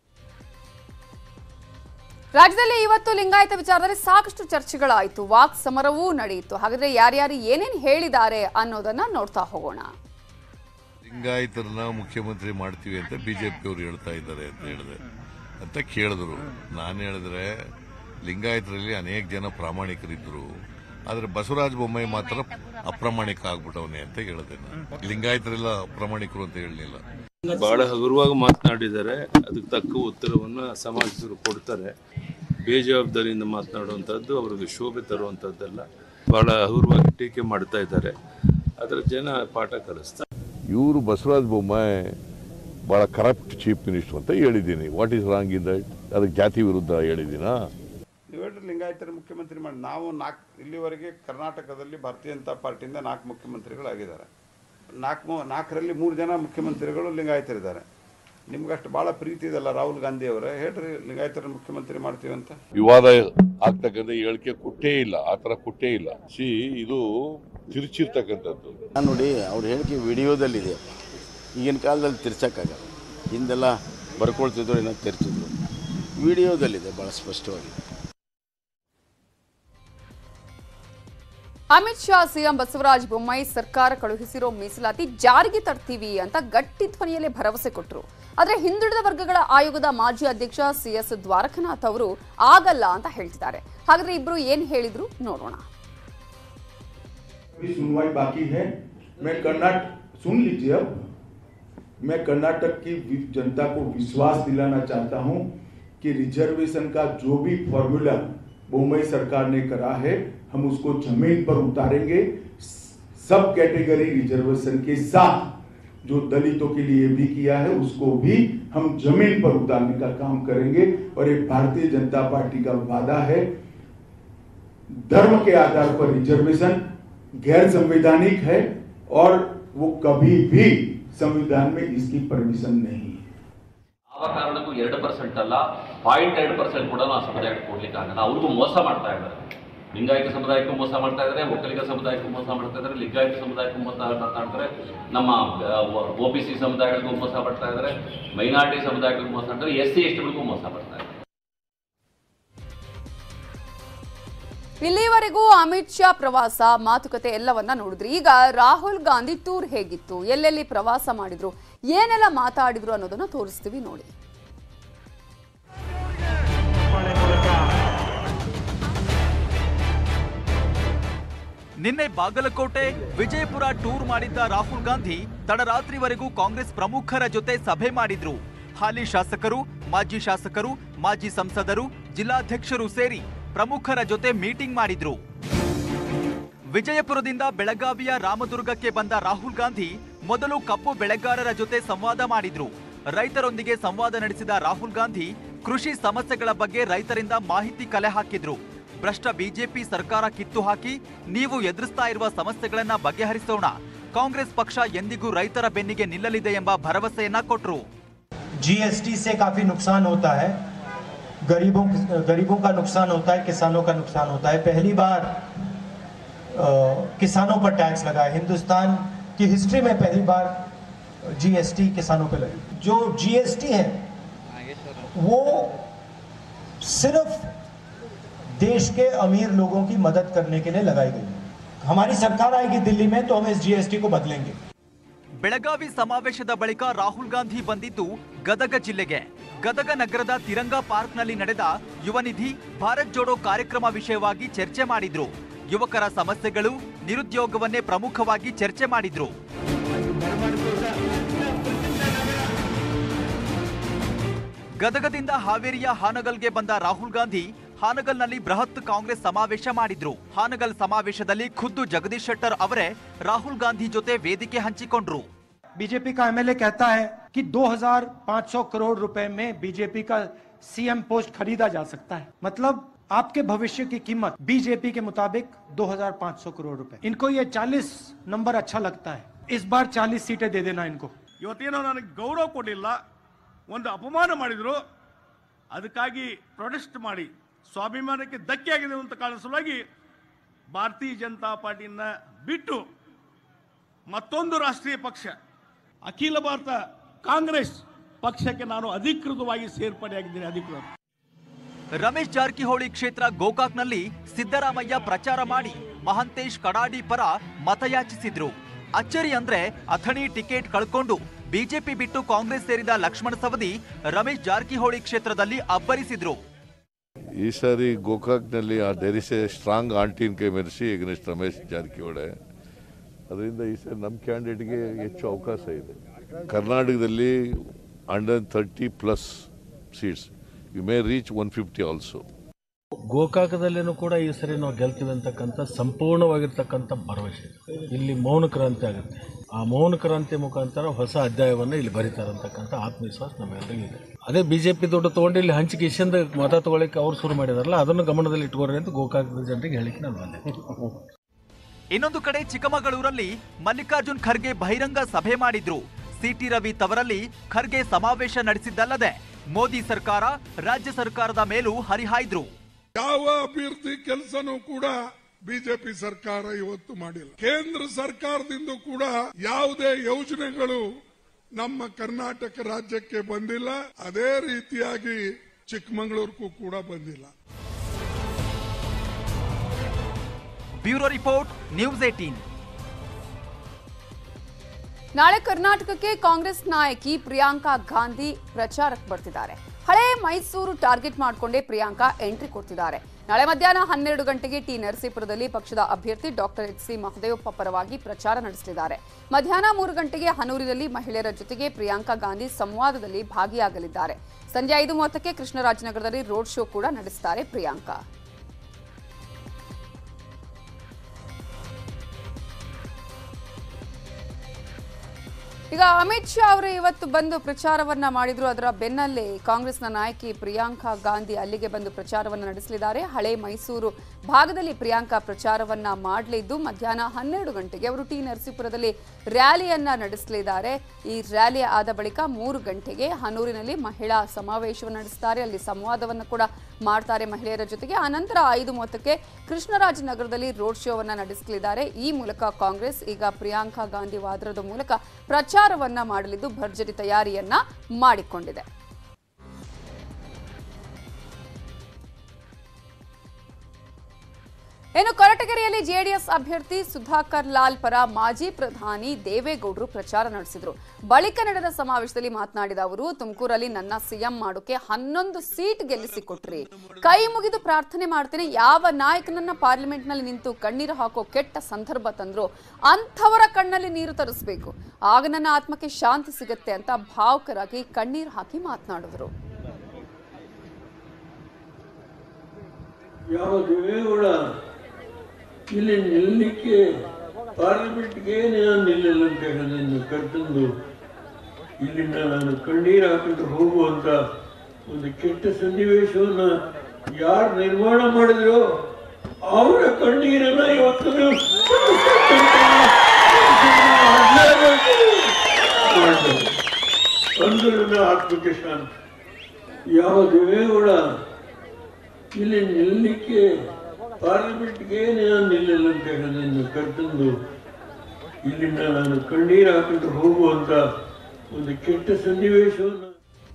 ರಾಜ್ಯದಲ್ಲಿ ಇವತ್ತು ಲಿಂಗಾಯತ ವಿಚಾರದಲ್ಲಿ ಸಾಕಷ್ಟು ಚರ್ಚೆಗಳಾಯಿತು ವಾಕ್ ಸಮರವೂ ನಡೆಯಿತು ಹಾಗಾದ್ರೆ ಯಾರ್ಯಾರು ಏನೇನು ಹೇಳಿದ್ದಾರೆ ಅನ್ನೋದನ್ನ ನೋಡ್ತಾ ಹೋಗೋಣ ಲಿಂಗಾಯತರನ್ನ ಮುಖ್ಯಮಂತ್ರಿ ಮಾಡ್ತೀವಿ ಅಂತ ಬಿಜೆಪಿ ಅವರು ಹೇಳ್ತಾ ಇದ್ದಾರೆ ಅಂತ ಹೇಳಿದೆ ಅಂತ ಕೇಳಿದ್ರು ನಾನು ಹೇಳಿದ್ರೆ ಲಿಂಗಾಯತರಲ್ಲಿ ಅನೇಕ ಜನ ಪ್ರಾಮಾಣಿಕರಿದ್ರು ಆದ್ರೆ ಬಸವರಾಜ ಬೊಮ್ಮಾಯಿ ಮಾತ್ರ ಅಪ್ರಾಮಾಣಿಕ ಆಗ್ಬಿಟ್ಟವನೇ ಅಂತ ಹೇಳಿದೆ ನಾನು ಲಿಂಗಾಯತರೆಲ್ಲ ಅಪ್ರಾಮಾಣಿಕರು ಅಂತ ಹೇಳಲಿಲ್ಲ ಬಹಳ ಹಗುರವಾಗಿ ಮಾತನಾಡಿದ್ದಾರೆ ಅದಕ್ಕೆ ತಕ್ಕ ಉತ್ತರವನ್ನು ಸಮಾಜದವರು ಕೊಡ್ತಾರೆ ಬೇಜವಾಬ್ದಾರಿಯಿಂದ ಮಾತನಾಡುವಂಥದ್ದು ಅವ್ರಿಗೆ ಶೋಭೆ ತರುವಂಥದ್ದಲ್ಲ ಬಹಳ ಹಗುರವಾಗಿ ಟೀಕೆ ಮಾಡ್ತಾ ಇದ್ದಾರೆ ಅದರ ಜನ ಪಾಠ ಕಲಿಸ್ತಾರೆ ಇವರು ಬಸವರಾಜ ಬೊಮ್ಮಾಯಿ ಭಾಳ ಕರಪ್ಟ್ ಚೀಫ್ ಮಿನಿಸ್ಟರ್ ಅಂತ ಹೇಳಿದ್ದೀನಿ what is wrong in that ಅದಕ್ಕೆ ಜಾತಿ ವಿರುದ್ಧ ಹೇಳಿದ್ದೀನಾ ನೀವು ಹೇಳ್ರಿ ಲಿಂಗಾಯತರ ಮುಖ್ಯಮಂತ್ರಿ ಮಾಡಿ ನಾವು ನಾಲ್ಕು ಇಲ್ಲಿವರೆಗೆ ಕರ್ನಾಟಕದಲ್ಲಿ ಭಾರತೀಯ ಜನತಾ ಪಾರ್ಟಿಯಿಂದ ನಾಲ್ಕು ಮುಖ್ಯಮಂತ್ರಿಗಳಾಗಿದ್ದಾರೆ ನಾಲ್ಕು ನಾಲ್ಕರಲ್ಲಿ ಮೂರು ಜನ ಮುಖ್ಯಮಂತ್ರಿಗಳು ಲಿಂಗಾಯತರಿದ್ದಾರೆ ನಿಮ್ಗೆ ಅಷ್ಟು ಭಾಳ ಪ್ರೀತಿ ಇದೆಲ್ಲ ರಾಹುಲ್ ಗಾಂಧಿ ಅವರೇ ಹೇಳ್ರಿ ಲಿಂಗಾಯತರ ಮುಖ್ಯಮಂತ್ರಿ ಮಾಡ್ತೀವಿ ಅಂತ ವಿವಾದ ಆಗ್ತಕ್ಕಂಥ ಹೇಳಿಕೆ ಕೊಟ್ಟೇ ಇಲ್ಲ ಆ ಥರ ಕೊಟ್ಟೇ ಇಲ್ಲ ಸಿ ಇದು ತಿರುಚಿರ್ತಕ್ಕಂಥದ್ದು ನಾನು ನೋಡಿ ಅವ್ರ ಹೇಳಿಕೆ ವಿಡಿಯೋದಲ್ಲಿದೆ ಈಗಿನ ಕಾಲದಲ್ಲಿ ತಿರ್ಸೋಕ್ಕಾಗಲ್ಲ ಹಿಂದೆಲ್ಲ ಬರ್ಕೊಳ್ತಿದ್ರು ಏನೋ ತಿರ್ಚಿದ್ರು ವಿಡಿಯೋದಲ್ಲಿದೆ ಭಾಳ ಸ್ಪಷ್ಟವಾಗಿ ಅಮಿತ್ ಶಾ ಸಿಎಂ ಬಸವರಾಜ ಬೊಮ್ಮಾಯಿ ಸರ್ಕಾರ ಕಳುಹಿಸಿರೋ ಮೀಸಲಾತಿ ಜಾರಿಗೆ ತರ್ತೀವಿ ಅಂತ ಗಟ್ಟಿ ಧ್ವನಿಯಲ್ಲಿ ಭರವಸೆ ಕೊಟ್ಟರು ಆದ್ರೆ ಹಿಂದುಳಿದ ವರ್ಗಗಳ ಆಯೋಗದ ಮಾಜಿ ಅಧ್ಯಕ್ಷ ಸಿಎಸ್ ದ್ವಾರಕನಾಥ್ ಅವರು ಆಗಲ್ಲ ಅಂತ ಹೇಳ್ತಿದ್ದಾರೆ ಹಾಗಾದ್ರೆ ಇಬ್ರು ಏನ್ ಹೇಳಿದ್ರು ನೋಡೋಣ अभी सुनवाई बाकी है मैं कर्नाटक सुन लीजिए अब मैं कर्नाटक की वि- जनता को विश्वास दिलाना चाहता हूं कि रिजर्वेशन का जो भी फॉर्मूला मुंबई सरकार ने करा है हम उसको जमीन पर उतारेंगे स- सब कैटेगरी रिजर्वेशन के साथ जो दलितों के लिए भी किया है उसको भी हम जमीन पर उतारने का काम करेंगे और ये भारतीय जनता पार्टी का वादा है धर्म के आधार पर रिजर्वेशन गैर संवैधानिक है और वो कभी भी संविधान में इसकी परमिशन नहीं है ಯಾವ ಕಾರಣಕ್ಕೂ ಎರಡು ಪರ್ಸೆಂಟ್ ಅಲ್ಲ ಪಾಯಿಂಟ್ ಎರಡು ಪರ್ಸೆಂಟ್ ಕೂಡ ನಾವು ಸಮುದಾಯಕ್ಕೆ ಕೊಡ್ಲಿಕ್ಕೆ ಆಗಲ್ಲ ಅವ್ರಿಗೂ ಮೋಸ ಮಾಡ್ತಾ ಇದ್ದಾರೆ ಲಿಂಗಾಯತ ಸಮುದಾಯಕ್ಕೂ ಮೋಸ ಮಾಡ್ತಾ ಇದ್ದಾರೆ ಒಕ್ಕಲಿಗ ಸಮುದಾಯಕ್ಕೂ ಮೋಸ ಮಾಡ್ತಾ ಇದ್ದಾರೆ ಲಿಂಗಾಯತ ಸಮುದಾಯಕ್ಕೂ ಮೋಸ ಮಾಡ್ತಾ ಇದ್ದಾರೆ ನಮ್ಮ ಒ ಬಿ ಸಿ ಸಮುದಾಯಗಳಿಗೂ ಮೋಸ ಮಾಡ್ತಾ ಇದ್ದಾರೆ ಮೈನಾರಿಟಿ ಸಮುದಾಯಗಳಿಗೂ ಮೋಸ ಮಾಡ್ತಾರೆ ಎಸ್ ಸಿ ಎಸ್ಟಿಗಳಿಗೂ ಮೋಸ ಮಾಡ್ತಾ ಇದ್ದಾರೆ ಇಲ್ಲಿವರೆಗೂ ಅಮಿತ್ ಶಾ ಪ್ರವಾಸ ಮಾತುಕತೆ ಎಲ್ಲವನ್ನ ನೋಡಿದ್ರಿ ಈಗ ರಾಹುಲ್ ಗಾಂಧಿ ಟೂರ್ ಹೇಗಿತ್ತು ಎಲ್ಲೆಲ್ಲಿ ಪ್ರವಾಸ ಮಾಡಿದ್ರು ಏನೆಲ್ಲ ಮಾತಾಡಿದ್ರು ಅನ್ನೋದನ್ನ ತೋರಿಸ್ತೀವಿ ನೋಡಿ ನಿನ್ನೆ ಬಾಗಲಕೋಟೆ ವಿಜಯಪುರ ಟೂರ್ ಮಾಡಿದ್ದ ರಾಹುಲ್ ಗಾಂಧಿ ತಡರಾತ್ರಿವರೆಗೂ ಕಾಂಗ್ರೆಸ್ ಪ್ರಮುಖರ ಜೊತೆ ಸಭೆ ಮಾಡಿದ್ರು ಹಾಲಿ ಶಾಸಕರು ಮಾಜಿ ಶಾಸಕರು ಮಾಜಿ ಸಂಸದರು ಜಿಲ್ಲಾಧ್ಯಕ್ಷರು ಸೇರಿ ಪ್ರಮುಖರ ಜೊತೆ ಮೀಟಿಂಗ್ ಮಾಡಿದ್ರು ವಿಜಯಪುರದಿಂದ ಬೆಳಗಾವಿಯ ರಾಮದುರ್ಗಕ್ಕೆ ಬಂದ ರಾಹುಲ್ ಗಾಂಧಿ ಮೊದಲು ಕಬ್ಬು ಬೆಳೆಗಾರರ ಜೊತೆ ಸಂವಾದ ಮಾಡಿದ್ರು ರೈತರೊಂದಿಗೆ ಸಂವಾದ ನಡೆಸಿದ ರಾಹುಲ್ ಗಾಂಧಿ ಕೃಷಿ ಸಮಸ್ಯೆಗಳ ಬಗ್ಗೆ ರೈತರಿಂದ ಮಾಹಿತಿ ಕಲೆ ಹಾಕಿದ್ರು ಭ್ರಷ್ಟ ಬಿಜೆಪಿ ಸರ್ಕಾರ ಕಿತ್ತು ಹಾಕಿ ನೀವು ಎದುರಿಸ್ತಾ ಇರುವ ಸಮಸ್ಯೆಗಳನ್ನ ಬಗೆಹರಿಸೋಣ ಕಾಂಗ್ರೆಸ್ ಪಕ್ಷ ಎಂದಿಗೂ ರೈತರ ಬೆನ್ನಿಗೆ ನಿಲ್ಲಲಿದೆ ಎಂಬ ಭರವಸೆಯನ್ನ ಕೊಟ್ರು जीएसटी से काफी नुकसान होता है गरीबों गरीबों का नुकसान होता है किसानों का नुकसान होता है पहली बार अ, किसानों पर टैक्स लगा है हिंदुस्तान की हिस्ट्री में पहली बार जीएसटी किसानों पे लगी जो जीएसटी है वो सिर्फ देश के अमीर लोगों की मदद करने के लिए लगाई गई है हमारी सरकार आएगी दिल्ली में तो हम इस जीएसटी को बदलेंगे ಬೆಳಗಾವಿ ಸಮಾವೇಶದ ಬಳಿಕ ರಾಹುಲ್ ಗಾಂಧಿ ಬಂದಿದ್ದು ಗದಗ ಜಿಲ್ಲೆಗೆ ಗದಗ ನಗರದ ತಿರಂಗ ಪಾರ್ಕ್ನಲ್ಲಿ ನಡೆದ ಯುವ ನಿಧಿ ಭಾರತ್ ಜೋಡೋ ಕಾರ್ಯಕ್ರಮ ವಿಷಯವಾಗಿ ಚರ್ಚೆ ಮಾಡಿದ್ರು ಯುವಕರ ಸಮಸ್ಯೆಗಳು ನಿರುದ್ಯೋಗವನ್ನೇ ಪ್ರಮುಖವಾಗಿ ಚರ್ಚೆ ಮಾಡಿದ್ರು ಗದಗದಿಂದ ಹಾವೇರಿಯ ಹಾನಗಲ್ಗೆ ಬಂದ ರಾಹುಲ್ ಗಾಂಧಿ ಹಾನಗಲ್ನಲ್ಲಿ ಬೃಹತ್ ಕಾಂಗ್ರೆಸ್ ಸಮಾವೇಶ ಮಾಡಿದ್ರು ಹಾನಗಲ್ ಸಮಾವೇಶದಲ್ಲಿ ಖುದ್ದು ಜಗದೀಶ್ ಶೆಟ್ಟರ್ ಅವರೇ ರಾಹುಲ್ ಗಾಂಧಿ ಜೊತೆ ವೇದಿಕೆ ಹಂಚಿಕೊಂಡ್ರು बीजेपी का एमएलए कहता है कि 2500 करोड़ रुपए में बीजेपी का सीएम पोस्ट खरीदा जा सकता है मतलब आपके भविष्य की कीमत बीजेपी के मुताबिक 2500 करोड़ रुपए इनको ये 40 नंबर अच्छा लगता है इस बार 40 सीटें दे देना इनको ಇವತ್ತೇನೋ ನನಗೆ ಗೌರವ ಕೊಡಲಿಲ್ಲ ಒಂದು ಅಪಮಾನ ಮಾಡಿದ್ರು ಅದಕ್ಕಾಗಿ ಪ್ರೊಟೆಸ್ಟ್ ಮಾಡಿ ಸ್ವಾಭಿಮಾನಕ್ಕೆ ಧಕ್ಕೆ ಆಗಿದೆ ಅಂತ ಕಾರಣ ಸಲುವಾಗಿ ಭಾರತೀಯ ಜನತಾ ಪಾರ್ಟಿಯನ್ನ ಬಿಟ್ಟು ಮತ್ತೊಂದು ರಾಷ್ಟ್ರೀಯ ಪಕ್ಷ ಅಖಿಲ ಭಾರತ ಕಾಂಗ್ರೆಸ್ ಪಕ್ಷಕ್ಕೆ ನಾನು ಅಧಿಕೃತವಾಗಿ ಸೇರ್ಪಡೆಯಾಗಿದ್ದೇನೆ ಅಧಿಕೃತ ರಮೇಶ್ ಜಾರಕಿಹೊಳಿ ಕ್ಷೇತ್ರ ಗೋಕಾಕ್ನಲ್ಲಿ ಸಿದ್ದರಾಮಯ್ಯ ಪ್ರಚಾರ ಮಾಡಿ ಮಹಂತೇಶ್ ಕಡಾಡಿ ಪರ ಮತಯಾಚಿಸಿದ್ರು ಅಚ್ಚರಿ ಅಂದ್ರೆ ಅಥಣಿ ಟಿಕೆಟ್ ಕಳ್ಕೊಂಡು ಬಿಜೆಪಿ ಬಿಟ್ಟು ಕಾಂಗ್ರೆಸ್ ಸೇರಿದ ಲಕ್ಷ್ಮಣ ಸವದಿ ರಮೇಶ್ ಜಾರಕಿಹೊಳಿ ಕ್ಷೇತ್ರದಲ್ಲಿ ಅಬ್ಬರಿಸಿದ್ರು ಈ ಸಾರಿ ಗೋಕಾಕ್ನಲ್ಲಿ ಆ there is a strong anti ಕೈ ಮೆರೆಸಿ ಎಗ್ನೆಸ್ಟ್ ರಮೇಶ್ ಜಾರಕಿಹೊಳಿ ಅದರಿಂದ ಈ ಸಾರಿ ನಮ್ಮ ಕ್ಯಾಂಡಿಡೇಟ್ಗೆ ಹೆಚ್ಚು ಅವಕಾಶ ಇದೆ ಕರ್ನಾಟಕದಲ್ಲಿ under thirty plus seats you may reach one fifty also ಗೋಕಾಕದಲ್ಲಿನೂ ಕೂಡ ಈ ಸರಿ ನಾವು ಗೆಲ್ತೀವಿ ಅಂತಕ್ಕಂಥ ಸಂಪೂರ್ಣವಾಗಿರ್ತಕ್ಕಂಥ ಭರವಸೆ ಇದೆ. ಇಲ್ಲಿ ಮೌನ ಕ್ರಾಂತಿ ಆಗುತ್ತೆ ಆ ಮೌನ ಕ್ರಾಂತಿ ಮುಖಾಂತರ ಹೊಸ ಅಧ್ಯಾಯವನ್ನು ಇಲ್ಲಿ ಬರೀತಾರೆ ಅಂತಕ್ಕಂಥ ಆತ್ಮವಿಶ್ವಾಸ ನಮ್ಮೆಲ್ಲರಿಗೂ ಇದೆ ಅದೇ ಬಿ ಜೆ ಪಿ ದುಡ್ಡು ತೊಗೊಂಡು ಇಲ್ಲಿ ಹಂಚಿಕೆ ಇಷ್ಟಿಂದ ಮತ ತೊಗೊಳಕ್ಕೆ ಅವ್ರು ಶುರು ಮಾಡಿದಾರಲ್ಲ ಅದನ್ನು ಗಮನದಲ್ಲಿ ಇಟ್ಕೋರಿ ಅಂತ ಗೋಕಾಕದ ಜನರಿಗೆ ಹೇಳಿಕ್ಕೆ ನಾನು ಬಂದೆ ಇನ್ನೊಂದು ಕಡೆ ಚಿಕ್ಕಮಗಳೂರಲ್ಲಿ ಮಲ್ಲಿಕಾರ್ಜುನ್ ಖರ್ಗೆ ಬಹಿರಂಗ ಸಭೆ ಮಾಡಿದ್ರು ಸಿಟಿ ರವಿ ತವರಲ್ಲಿ ಖರ್ಗೆ ಸಮಾವೇಶ ನಡೆಸಿದ್ದಲ್ಲದೆ ಮೋದಿ ಸರ್ಕಾರ ರಾಜ್ಯ ಸರ್ಕಾರದ ಮೇಲೂ ಹರಿಹಾಯ್ದ್ರು ಯಾವ ಅಭಿವೃದ್ಧಿ ಕೆಲಸನೂ ಕೂಡ ಬಿಜೆಪಿ ಸರ್ಕಾರ ಇವತ್ತು ಮಾಡಿಲ್ಲ ಕೇಂದ್ರ ಸರ್ಕಾರದಿಂದ ಕೂಡ ಯಾವುದೇ ಯೋಜನೆಗಳು ನಮ್ಮ ಕರ್ನಾಟಕ ರಾಜ್ಯಕ್ಕೆ ಬಂದಿಲ್ಲ ಅದೇ ರೀತಿಯಾಗಿ ಚಿಕ್ಕಮಗಳೂರಿಗೂ ಕೂಡ ಬಂದಿಲ್ಲ ಬ್ಯೂರೋ ರಿಪೋರ್ಟ್ ನ್ಯೂಸ್ ಏಟೀನ್ ನಾಳೆ ಕರ್ನಾಟಕಕ್ಕೆ ಕಾಂಗ್ರೆಸ್ ನಾಯಕಿ ಪ್ರಿಯಾಂಕಾ ಗಾಂಧಿ ಪ್ರಚಾರಕ್ಕೆ ಬರ್ತಿದ್ದಾರೆ ಹಳೆ ಮೈಸೂರು ಟಾರ್ಗೆಟ್ ಮಾಡಿಕೊಂಡೇ ಪ್ರಿಯಾಂಕಾ ಎಂಟ್ರಿ ಕೊಡ್ತಿದ್ದಾರೆ ನಾಳೆ ಮಧ್ಯಾಹ್ನ ಹನ್ನೆರಡು ಗಂಟೆಗೆ ಟಿ ನರಸೀಪುರದಲ್ಲಿ ಪಕ್ಷದ ಅಭ್ಯರ್ಥಿ ಡಾಕ್ಟರ್ ಎಚ್ ಸಿ ಮಹದೇವಪ್ಪ ಪರವಾಗಿ ಪ್ರಚಾರ ನಡೆಸಲಿದ್ದಾರೆ ಮಧ್ಯಾಹ್ನ ಮೂರು ಗಂಟೆಗೆ ಹನೂರಿನಲ್ಲಿ ಮಹಿಳೆಯರ ಜೊತೆಗೆ ಪ್ರಿಯಾಂಕಾ ಗಾಂಧಿ ಸಂವಾದದಲ್ಲಿ ಭಾಗಿಯಾಗಲಿದ್ದಾರೆ ಸಂಜೆ ಐದು ಮೂವತ್ತಕ್ಕೆ ಕೃಷ್ಣರಾಜನಗರದಲ್ಲಿ ರೋಡ್ ಶೋ ಕೂಡ ನಡೆಸುತ್ತಾರೆ ಪ್ರಿಯಾಂಕಾ ಈಗ ಅಮಿತ್ ಶಾ ಅವರು ಇವತ್ತು ಬಂದು ಪ್ರಚಾರವನ್ನ ಮಾಡಿದ್ರು ಅದರ ಬೆನ್ನಲ್ಲೇ ಕಾಂಗ್ರೆಸ್ನ ನಾಯಕಿ ಪ್ರಿಯಾಂಕಾ ಗಾಂಧಿ ಅಲ್ಲಿಗೆ ಬಂದು ಪ್ರಚಾರವನ್ನ ನಡೆಸಲಿದ್ದಾರೆ ಹಳೆ ಮೈಸೂರು ಭಾಗದಲ್ಲಿ ಪ್ರಿಯಾಂಕಾ ಪ್ರಚಾರವನ್ನ ಮಾಡಲಿದ್ದು ಮಧ್ಯಾಹ್ನ ಹನ್ನೆರಡು ಗಂಟೆಗೆ ಅವರು ಟಿ ನರಸೀಪುರದಲ್ಲಿ ರ್ಯಾಲಿಯನ್ನ ನಡೆಸಲಿದ್ದಾರೆ ಈ ರ್ಯಾಲಿ ಆದ ಬಳಿಕ ಮೂರು ಗಂಟೆಗೆ ಹನೂರಿನಲ್ಲಿ ಮಹಿಳಾ ಸಮಾವೇಶವನ್ನು ನಡೆಸುತ್ತಾರೆ ಅಲ್ಲಿ ಸಂವಾದವನ್ನು ಕೂಡ ಮಾಡ್ತಾರೆ ಮಹಿಳೆಯರ ಜೊತೆಗೆ ಆನಂತರ ಐದು ಮೂವತ್ತಕ್ಕೆ ಕೃಷ್ಣರಾಜನಗರದಲ್ಲಿ ರೋಡ್ ಶೋವನ್ನ ನಡೆಸಲಿದ್ದಾರೆ ಈ ಮೂಲಕ ಕಾಂಗ್ರೆಸ್ ಈಗ ಪ್ರಿಯಾಂಕಾ ಗಾಂಧಿ ವಾದ್ರದ ಮೂಲಕ ಪ್ರಚಾರವನ್ನ ಮಾಡಲಿದ್ದು ಭರ್ಜರಿ ತಯಾರಿಯನ್ನ ಮಾಡಿಕೊಂಡಿದೆ ಇನ್ನು ಕೊರಟಗೆರೆಯಲ್ಲಿ ಜೆಡಿಎಸ್ ಅಭ್ಯರ್ಥಿ ಸುಧಾಕರ್ ಲಾಲ್ ಪರ ಮಾಜಿ ಪ್ರಧಾನಿ ದೇವೇಗೌಡರು ಪ್ರಚಾರ ನಡೆಸಿದ್ರು ಬಳಿಕ ನಡೆದ ಸಮಾವೇಶದಲ್ಲಿ ಮಾತನಾಡಿದ ಅವರು ತುಮಕೂರಲ್ಲಿ ನನ್ನ ಸಿಎಂ ಮಾಡೋಕೆ ಹನ್ನೊಂದು ಸೀಟ್ ಗೆಲ್ಲಿಸಿಕೊಟ್ರಿ ಕೈ ಮುಗಿದು ಪ್ರಾರ್ಥನೆ ಮಾಡ್ತೇನೆ ಯಾವ ನಾಯಕನನ್ನ ಪಾರ್ಲಿಮೆಂಟ್ನಲ್ಲಿ ನಿಂತು ಕಣ್ಣೀರು ಹಾಕೋ ಕೆಟ್ಟ ಸಂದರ್ಭ ತಂದ್ರು ಅಂಥವರ ಕಣ್ಣಲ್ಲಿ ನೀರು ತರಿಸ್ಬೇಕು ಆಗ ನನ್ನ ಆತ್ಮಕ್ಕೆ ಶಾಂತಿ ಸಿಗುತ್ತೆ ಅಂತ ಭಾವುಕರಾಗಿ ಕಣ್ಣೀರು ಹಾಕಿ ಮಾತನಾಡಿದ್ರು ಯಾವ ದೇವೇಗೌಡ ಇಲ್ಲಿ ನಿಲ್ಲಲಿಕ್ಕೆ ಪಾರ್ಲಿಮೆಂಟ್ಗೆ ನಾನು ನಿಲ್ಲಿಲ್ಲ ಅಂತ ಹೇಳೋದನ್ನು ಕರ್ತಂದು ಇಲ್ಲಿಂದ ನಾನು ಕಣ್ಣೀರು ಹಾಕಿಟ್ಟು ಹೋಗುವಂತ ಒಂದು ಕೆಟ್ಟ ಸನ್ನಿವೇಶವನ್ನ ಯಾರು ನಿರ್ಮಾಣ ಮಾಡಿದ್ರು ಅವರ ಕಣ್ಣೀರನ್ನ ಇವತ್ತು ನೀವು ಮಾಡ್ಬೇಕು. ಅಂದ್ರೆ ನನ್ನ ಆತ್ಮಕ್ಕೆ ಶಾಂತಿ ಯಾವ ದೇವೇಗೌಡ ಇಲ್ಲಿ ನಿಲ್ಲಲಿಕ್ಕೆ ಪಾರ್ಲಿಮೆಂಟ್ಗೆ ನಾನು ನಿಲ್ಲಿಲ್ಲ ಅಂತ ಹೇಳೋದನ್ನು ಕರ್ತಂದು ಇಲ್ಲಿಂದ ನಾನು ಕಣ್ಣೀರು ಹಾಕಿಟ್ಟು ಹೋಗುವಂತ ಒಂದು ಕೆಟ್ಟ ಸನ್ನಿವೇಶವನ್ನು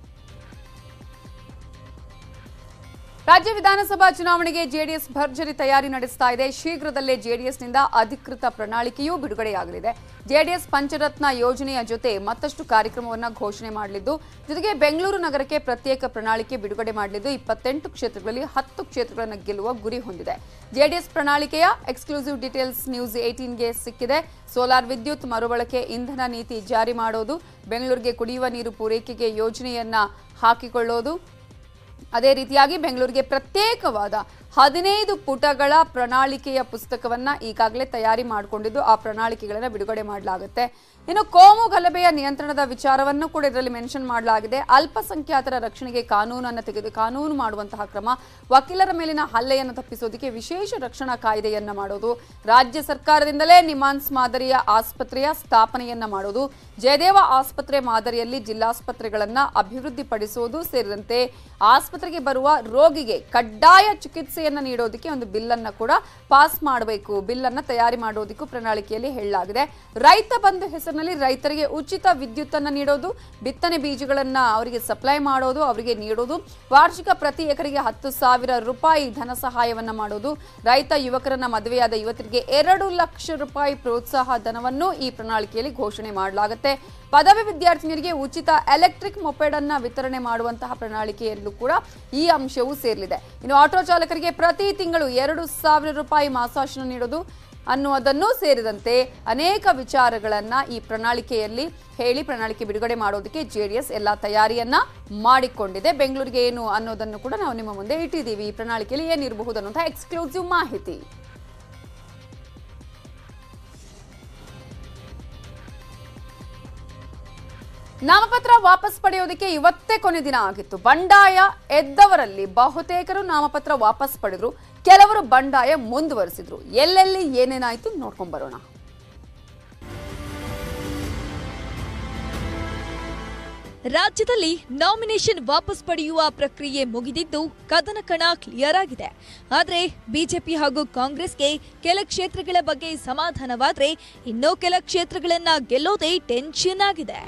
ರಾಜ್ಯ ವಿಧಾನಸಭಾ ಚುನಾವಣೆಗೆ ಜೆಡಿಎಸ್ ಭರ್ಜರಿ ತಯಾರಿ ನಡೆಸ್ತಾ ಇದೆ ಶೀಘ್ರದಲ್ಲೇ ಜೆಡಿಎಸ್ನಿಂದ ಅಧಿಕೃತ ಪ್ರಣಾಳಿಕೆಯೂ ಬಿಡುಗಡೆಯಾಗಲಿದೆ ಜೆಡಿಎಸ್ ಪಂಚರತ್ನ ಯೋಜನೆಯ ಜೊತೆ ಮತ್ತಷ್ಟು ಕಾರ್ಯಕ್ರಮವನ್ನು ಘೋಷಣೆ ಮಾಡಲಿದ್ದು ಜೊತೆಗೆ ಬೆಂಗಳೂರು ನಗರಕ್ಕೆ ಪ್ರತ್ಯೇಕ ಪ್ರಣಾಳಿಕೆ ಬಿಡುಗಡೆ ಮಾಡಲಿದ್ದು ಇಪ್ಪತ್ತೆಂಟು ಕ್ಷೇತ್ರಗಳಲ್ಲಿ ಹತ್ತು ಕ್ಷೇತ್ರಗಳನ್ನು ಗೆಲ್ಲುವ ಗುರಿ ಹೊಂದಿದೆ ಜೆಡಿಎಸ್ ಪ್ರಣಾಳಿಕೆಯ ಎಕ್ಸ್ಕ್ಲೂಸಿವ್ ಡೀಟೇಲ್ಸ್ ನ್ಯೂಸ್ ಏಟೀನ್ಗೆ ಸಿಕ್ಕಿದೆ ಸೋಲಾರ್ ವಿದ್ಯುತ್ ಮರುಬಳಕೆ ಇಂಧನ ನೀತಿ ಜಾರಿ ಮಾಡೋದು ಬೆಂಗಳೂರಿಗೆ ಕುಡಿಯುವ ನೀರು ಪೂರೈಕೆಗೆ ಯೋಜನೆಯನ್ನ ಹಾಕಿಕೊಳ್ಳೋದು ಅದೇ ರೀತಿಯಾಗಿ ಬೆಂಗಳೂರಿಗೆ ಪ್ರತ್ಯೇಕವಾದ ಹದಿನೈದು ಪುಟಗಳ ಪ್ರಣಾಳಿಕೆಯ ಪುಸ್ತಕವನ್ನ ಈಗಾಗಲೇ ತಯಾರಿ ಮಾಡಿಕೊಂಡಿದ್ದು ಆ ಪ್ರಣಾಳಿಕೆಗಳನ್ನು ಬಿಡುಗಡೆ ಮಾಡಲಾಗುತ್ತೆ ಇನ್ನು ಕೋಮು ಗಲಭೆಯ ನಿಯಂತ್ರಣದ ವಿಚಾರವನ್ನು ಕೂಡ ಇದರಲ್ಲಿ ಮೆನ್ಷನ್ ಮಾಡಲಾಗಿದೆ ಅಲ್ಪಸಂಖ್ಯಾತರ ರಕ್ಷಣೆಗೆ ಕಾನೂನನ್ನು ತೆಗೆದು ಕಾನೂನು ಮಾಡುವಂತಹ ಕ್ರಮ ವಕೀಲರ ಮೇಲಿನ ಹಲ್ಲೆಯನ್ನು ತಪ್ಪಿಸೋದಕ್ಕೆ ವಿಶೇಷ ರಕ್ಷಣಾ ಕಾಯ್ದೆಯನ್ನ ಮಾಡೋದು ರಾಜ್ಯ ಸರ್ಕಾರದಿಂದಲೇ ನಿಮಾನ್ಸ್ ಮಾದರಿಯ ಆಸ್ಪತ್ರೆಯ ಸ್ಥಾಪನೆಯನ್ನ ಮಾಡೋದು ಜಯದೇವ ಆಸ್ಪತ್ರೆ ಮಾದರಿಯಲ್ಲಿ ಜಿಲ್ಲಾಸ್ಪತ್ರೆಗಳನ್ನ ಅಭಿವೃದ್ಧಿಪಡಿಸುವುದು ಸೇರಿದಂತೆ ಆಸ್ಪತ್ರೆಗೆ ಬರುವ ರೋಗಿಗೆ ಕಡ್ಡಾಯ ಚಿಕಿತ್ಸೆಯನ್ನ ನೀಡೋದಕ್ಕೆ ಒಂದು ಬಿಲ್ ಅನ್ನ ಕೂಡ ಪಾಸ್ ಮಾಡಬೇಕು ಬಿಲ್ ಅನ್ನ ತಯಾರಿ ಮಾಡೋದಕ್ಕೂ ಪ್ರಣಾಳಿಕೆಯಲ್ಲಿ ಹೇಳಲಾಗಿದೆ ರೈತ ಬಂಧು ಹೆಸರಿನಲ್ಲಿ ರೈತರಿಗೆ ಉಚಿತ ವಿದ್ಯುತ್ ಅನ್ನ ನೀಡೋದು ಬಿತ್ತನೆ ಬೀಜಗಳನ್ನ ಅವರಿಗೆ ಸಪ್ಲೈ ಮಾಡೋದು ಅವರಿಗೆ ನೀಡೋದು ವಾರ್ಷಿಕ ಪ್ರತಿ ಎಕರೆಗೆ ಹತ್ತು ಸಾವಿರ ರೂಪಾಯಿ ಧನ ಸಹಾಯವನ್ನ ಮಾಡೋದು ರೈತ ಯುವಕರನ್ನ ಮದುವೆಯಾದ ಯುವತಿಗೆ ಎರಡು ಲಕ್ಷ ರೂಪಾಯಿ ಪ್ರೋತ್ಸಾಹ ಧನವನ್ನು ಈ ಪ್ರಣಾಳಿಕೆಯಲ್ಲಿ ಘೋಷಣೆ ಮಾಡಲಾಗುತ್ತೆ ಪದವಿ ವಿದ್ಯಾರ್ಥಿನಿಯರಿಗೆ ಉಚಿತ ಎಲೆಕ್ಟ್ರಿಕ್ ಮೊಪೆಡ್ ಅನ್ನ ವಿತರಣೆ ಮಾಡುವಂತಹ ಪ್ರಣಾಳಿಕೆಯಲ್ಲೂ ಕೂಡ ಈ ಅಂಶವೂ ಸೇರಲಿದೆ ಇನ್ನು ಆಟೋ ಚಾಲಕರಿಗೆ ಪ್ರತಿ ತಿಂಗಳು ಎರಡು ಸಾವಿರ ರೂಪಾಯಿ ಮಾಸಾಶನ ನೀಡೋದು ಅನ್ನುವುದನ್ನೂ ಸೇರಿದಂತೆ ಅನೇಕ ವಿಚಾರಗಳನ್ನ ಈ ಪ್ರಣಾಳಿಕೆಯಲ್ಲಿ ಹೇಳಿ ಪ್ರಣಾಳಿಕೆ ಬಿಡುಗಡೆ ಮಾಡೋದಕ್ಕೆ ಜೆಡಿಎಸ್ ಎಲ್ಲ ತಯಾರಿಯನ್ನ ಮಾಡಿಕೊಂಡಿದೆ ಬೆಂಗಳೂರಿಗೆ ಏನು ಅನ್ನೋದನ್ನು ಕೂಡ ನಾವು ನಿಮ್ಮ ಮುಂದೆ ಇಟ್ಟಿದ್ದೀವಿ ಈ ಪ್ರಣಾಳಿಕೆಯಲ್ಲಿ ಏನಿರಬಹುದು ಅನ್ನುವಂಥ ಎಕ್ಸ್ಕ್ಲೂಸಿವ್ ಮಾಹಿತಿ ನಾಮಪತ್ರ ವಾಪಸ್ ಪಡೆಯೋದಕ್ಕೆ ಇವತ್ತೇ ಕೊನೆ ದಿನ ಆಗಿತ್ತು ಬಂಡಾಯ ಎದ್ದವರಲ್ಲಿ ಬಹುತೇಕರು ನಾಮಪತ್ರ ವಾಪಸ್ ಪಡೆದ್ರು ಕೆಲವರು ಬಂಡಾಯ ಮುಂದುವರಿಸಿದ್ರು ಎಲ್ಲೆಲ್ಲಿ ಏನೇನಾಯ್ತು ನೋಡ್ಕೊಂಡ್ ಬರೋಣ ರಾಜ್ಯದಲ್ಲಿ ನಾಮಿನೇಷನ್ ವಾಪಸ್ ಪಡೆಯುವ ಪ್ರಕ್ರಿಯೆ ಮುಗಿದಿದ್ದು ಕದನ ಕಣ ಕ್ಲಿಯರ್ ಆಗಿದೆ ಆದರೆ ಬಿಜೆಪಿ ಹಾಗೂ ಕಾಂಗ್ರೆಸ್ಗೆ ಕೆಲ ಕ್ಷೇತ್ರಗಳ ಬಗ್ಗೆ ಸಮಾಧಾನವಾದ್ರೆ ಇನ್ನೂ ಕೆಲ ಕ್ಷೇತ್ರಗಳನ್ನ ಗೆಲ್ಲೋದೇ ಟೆನ್ಷನ್ ಆಗಿದೆ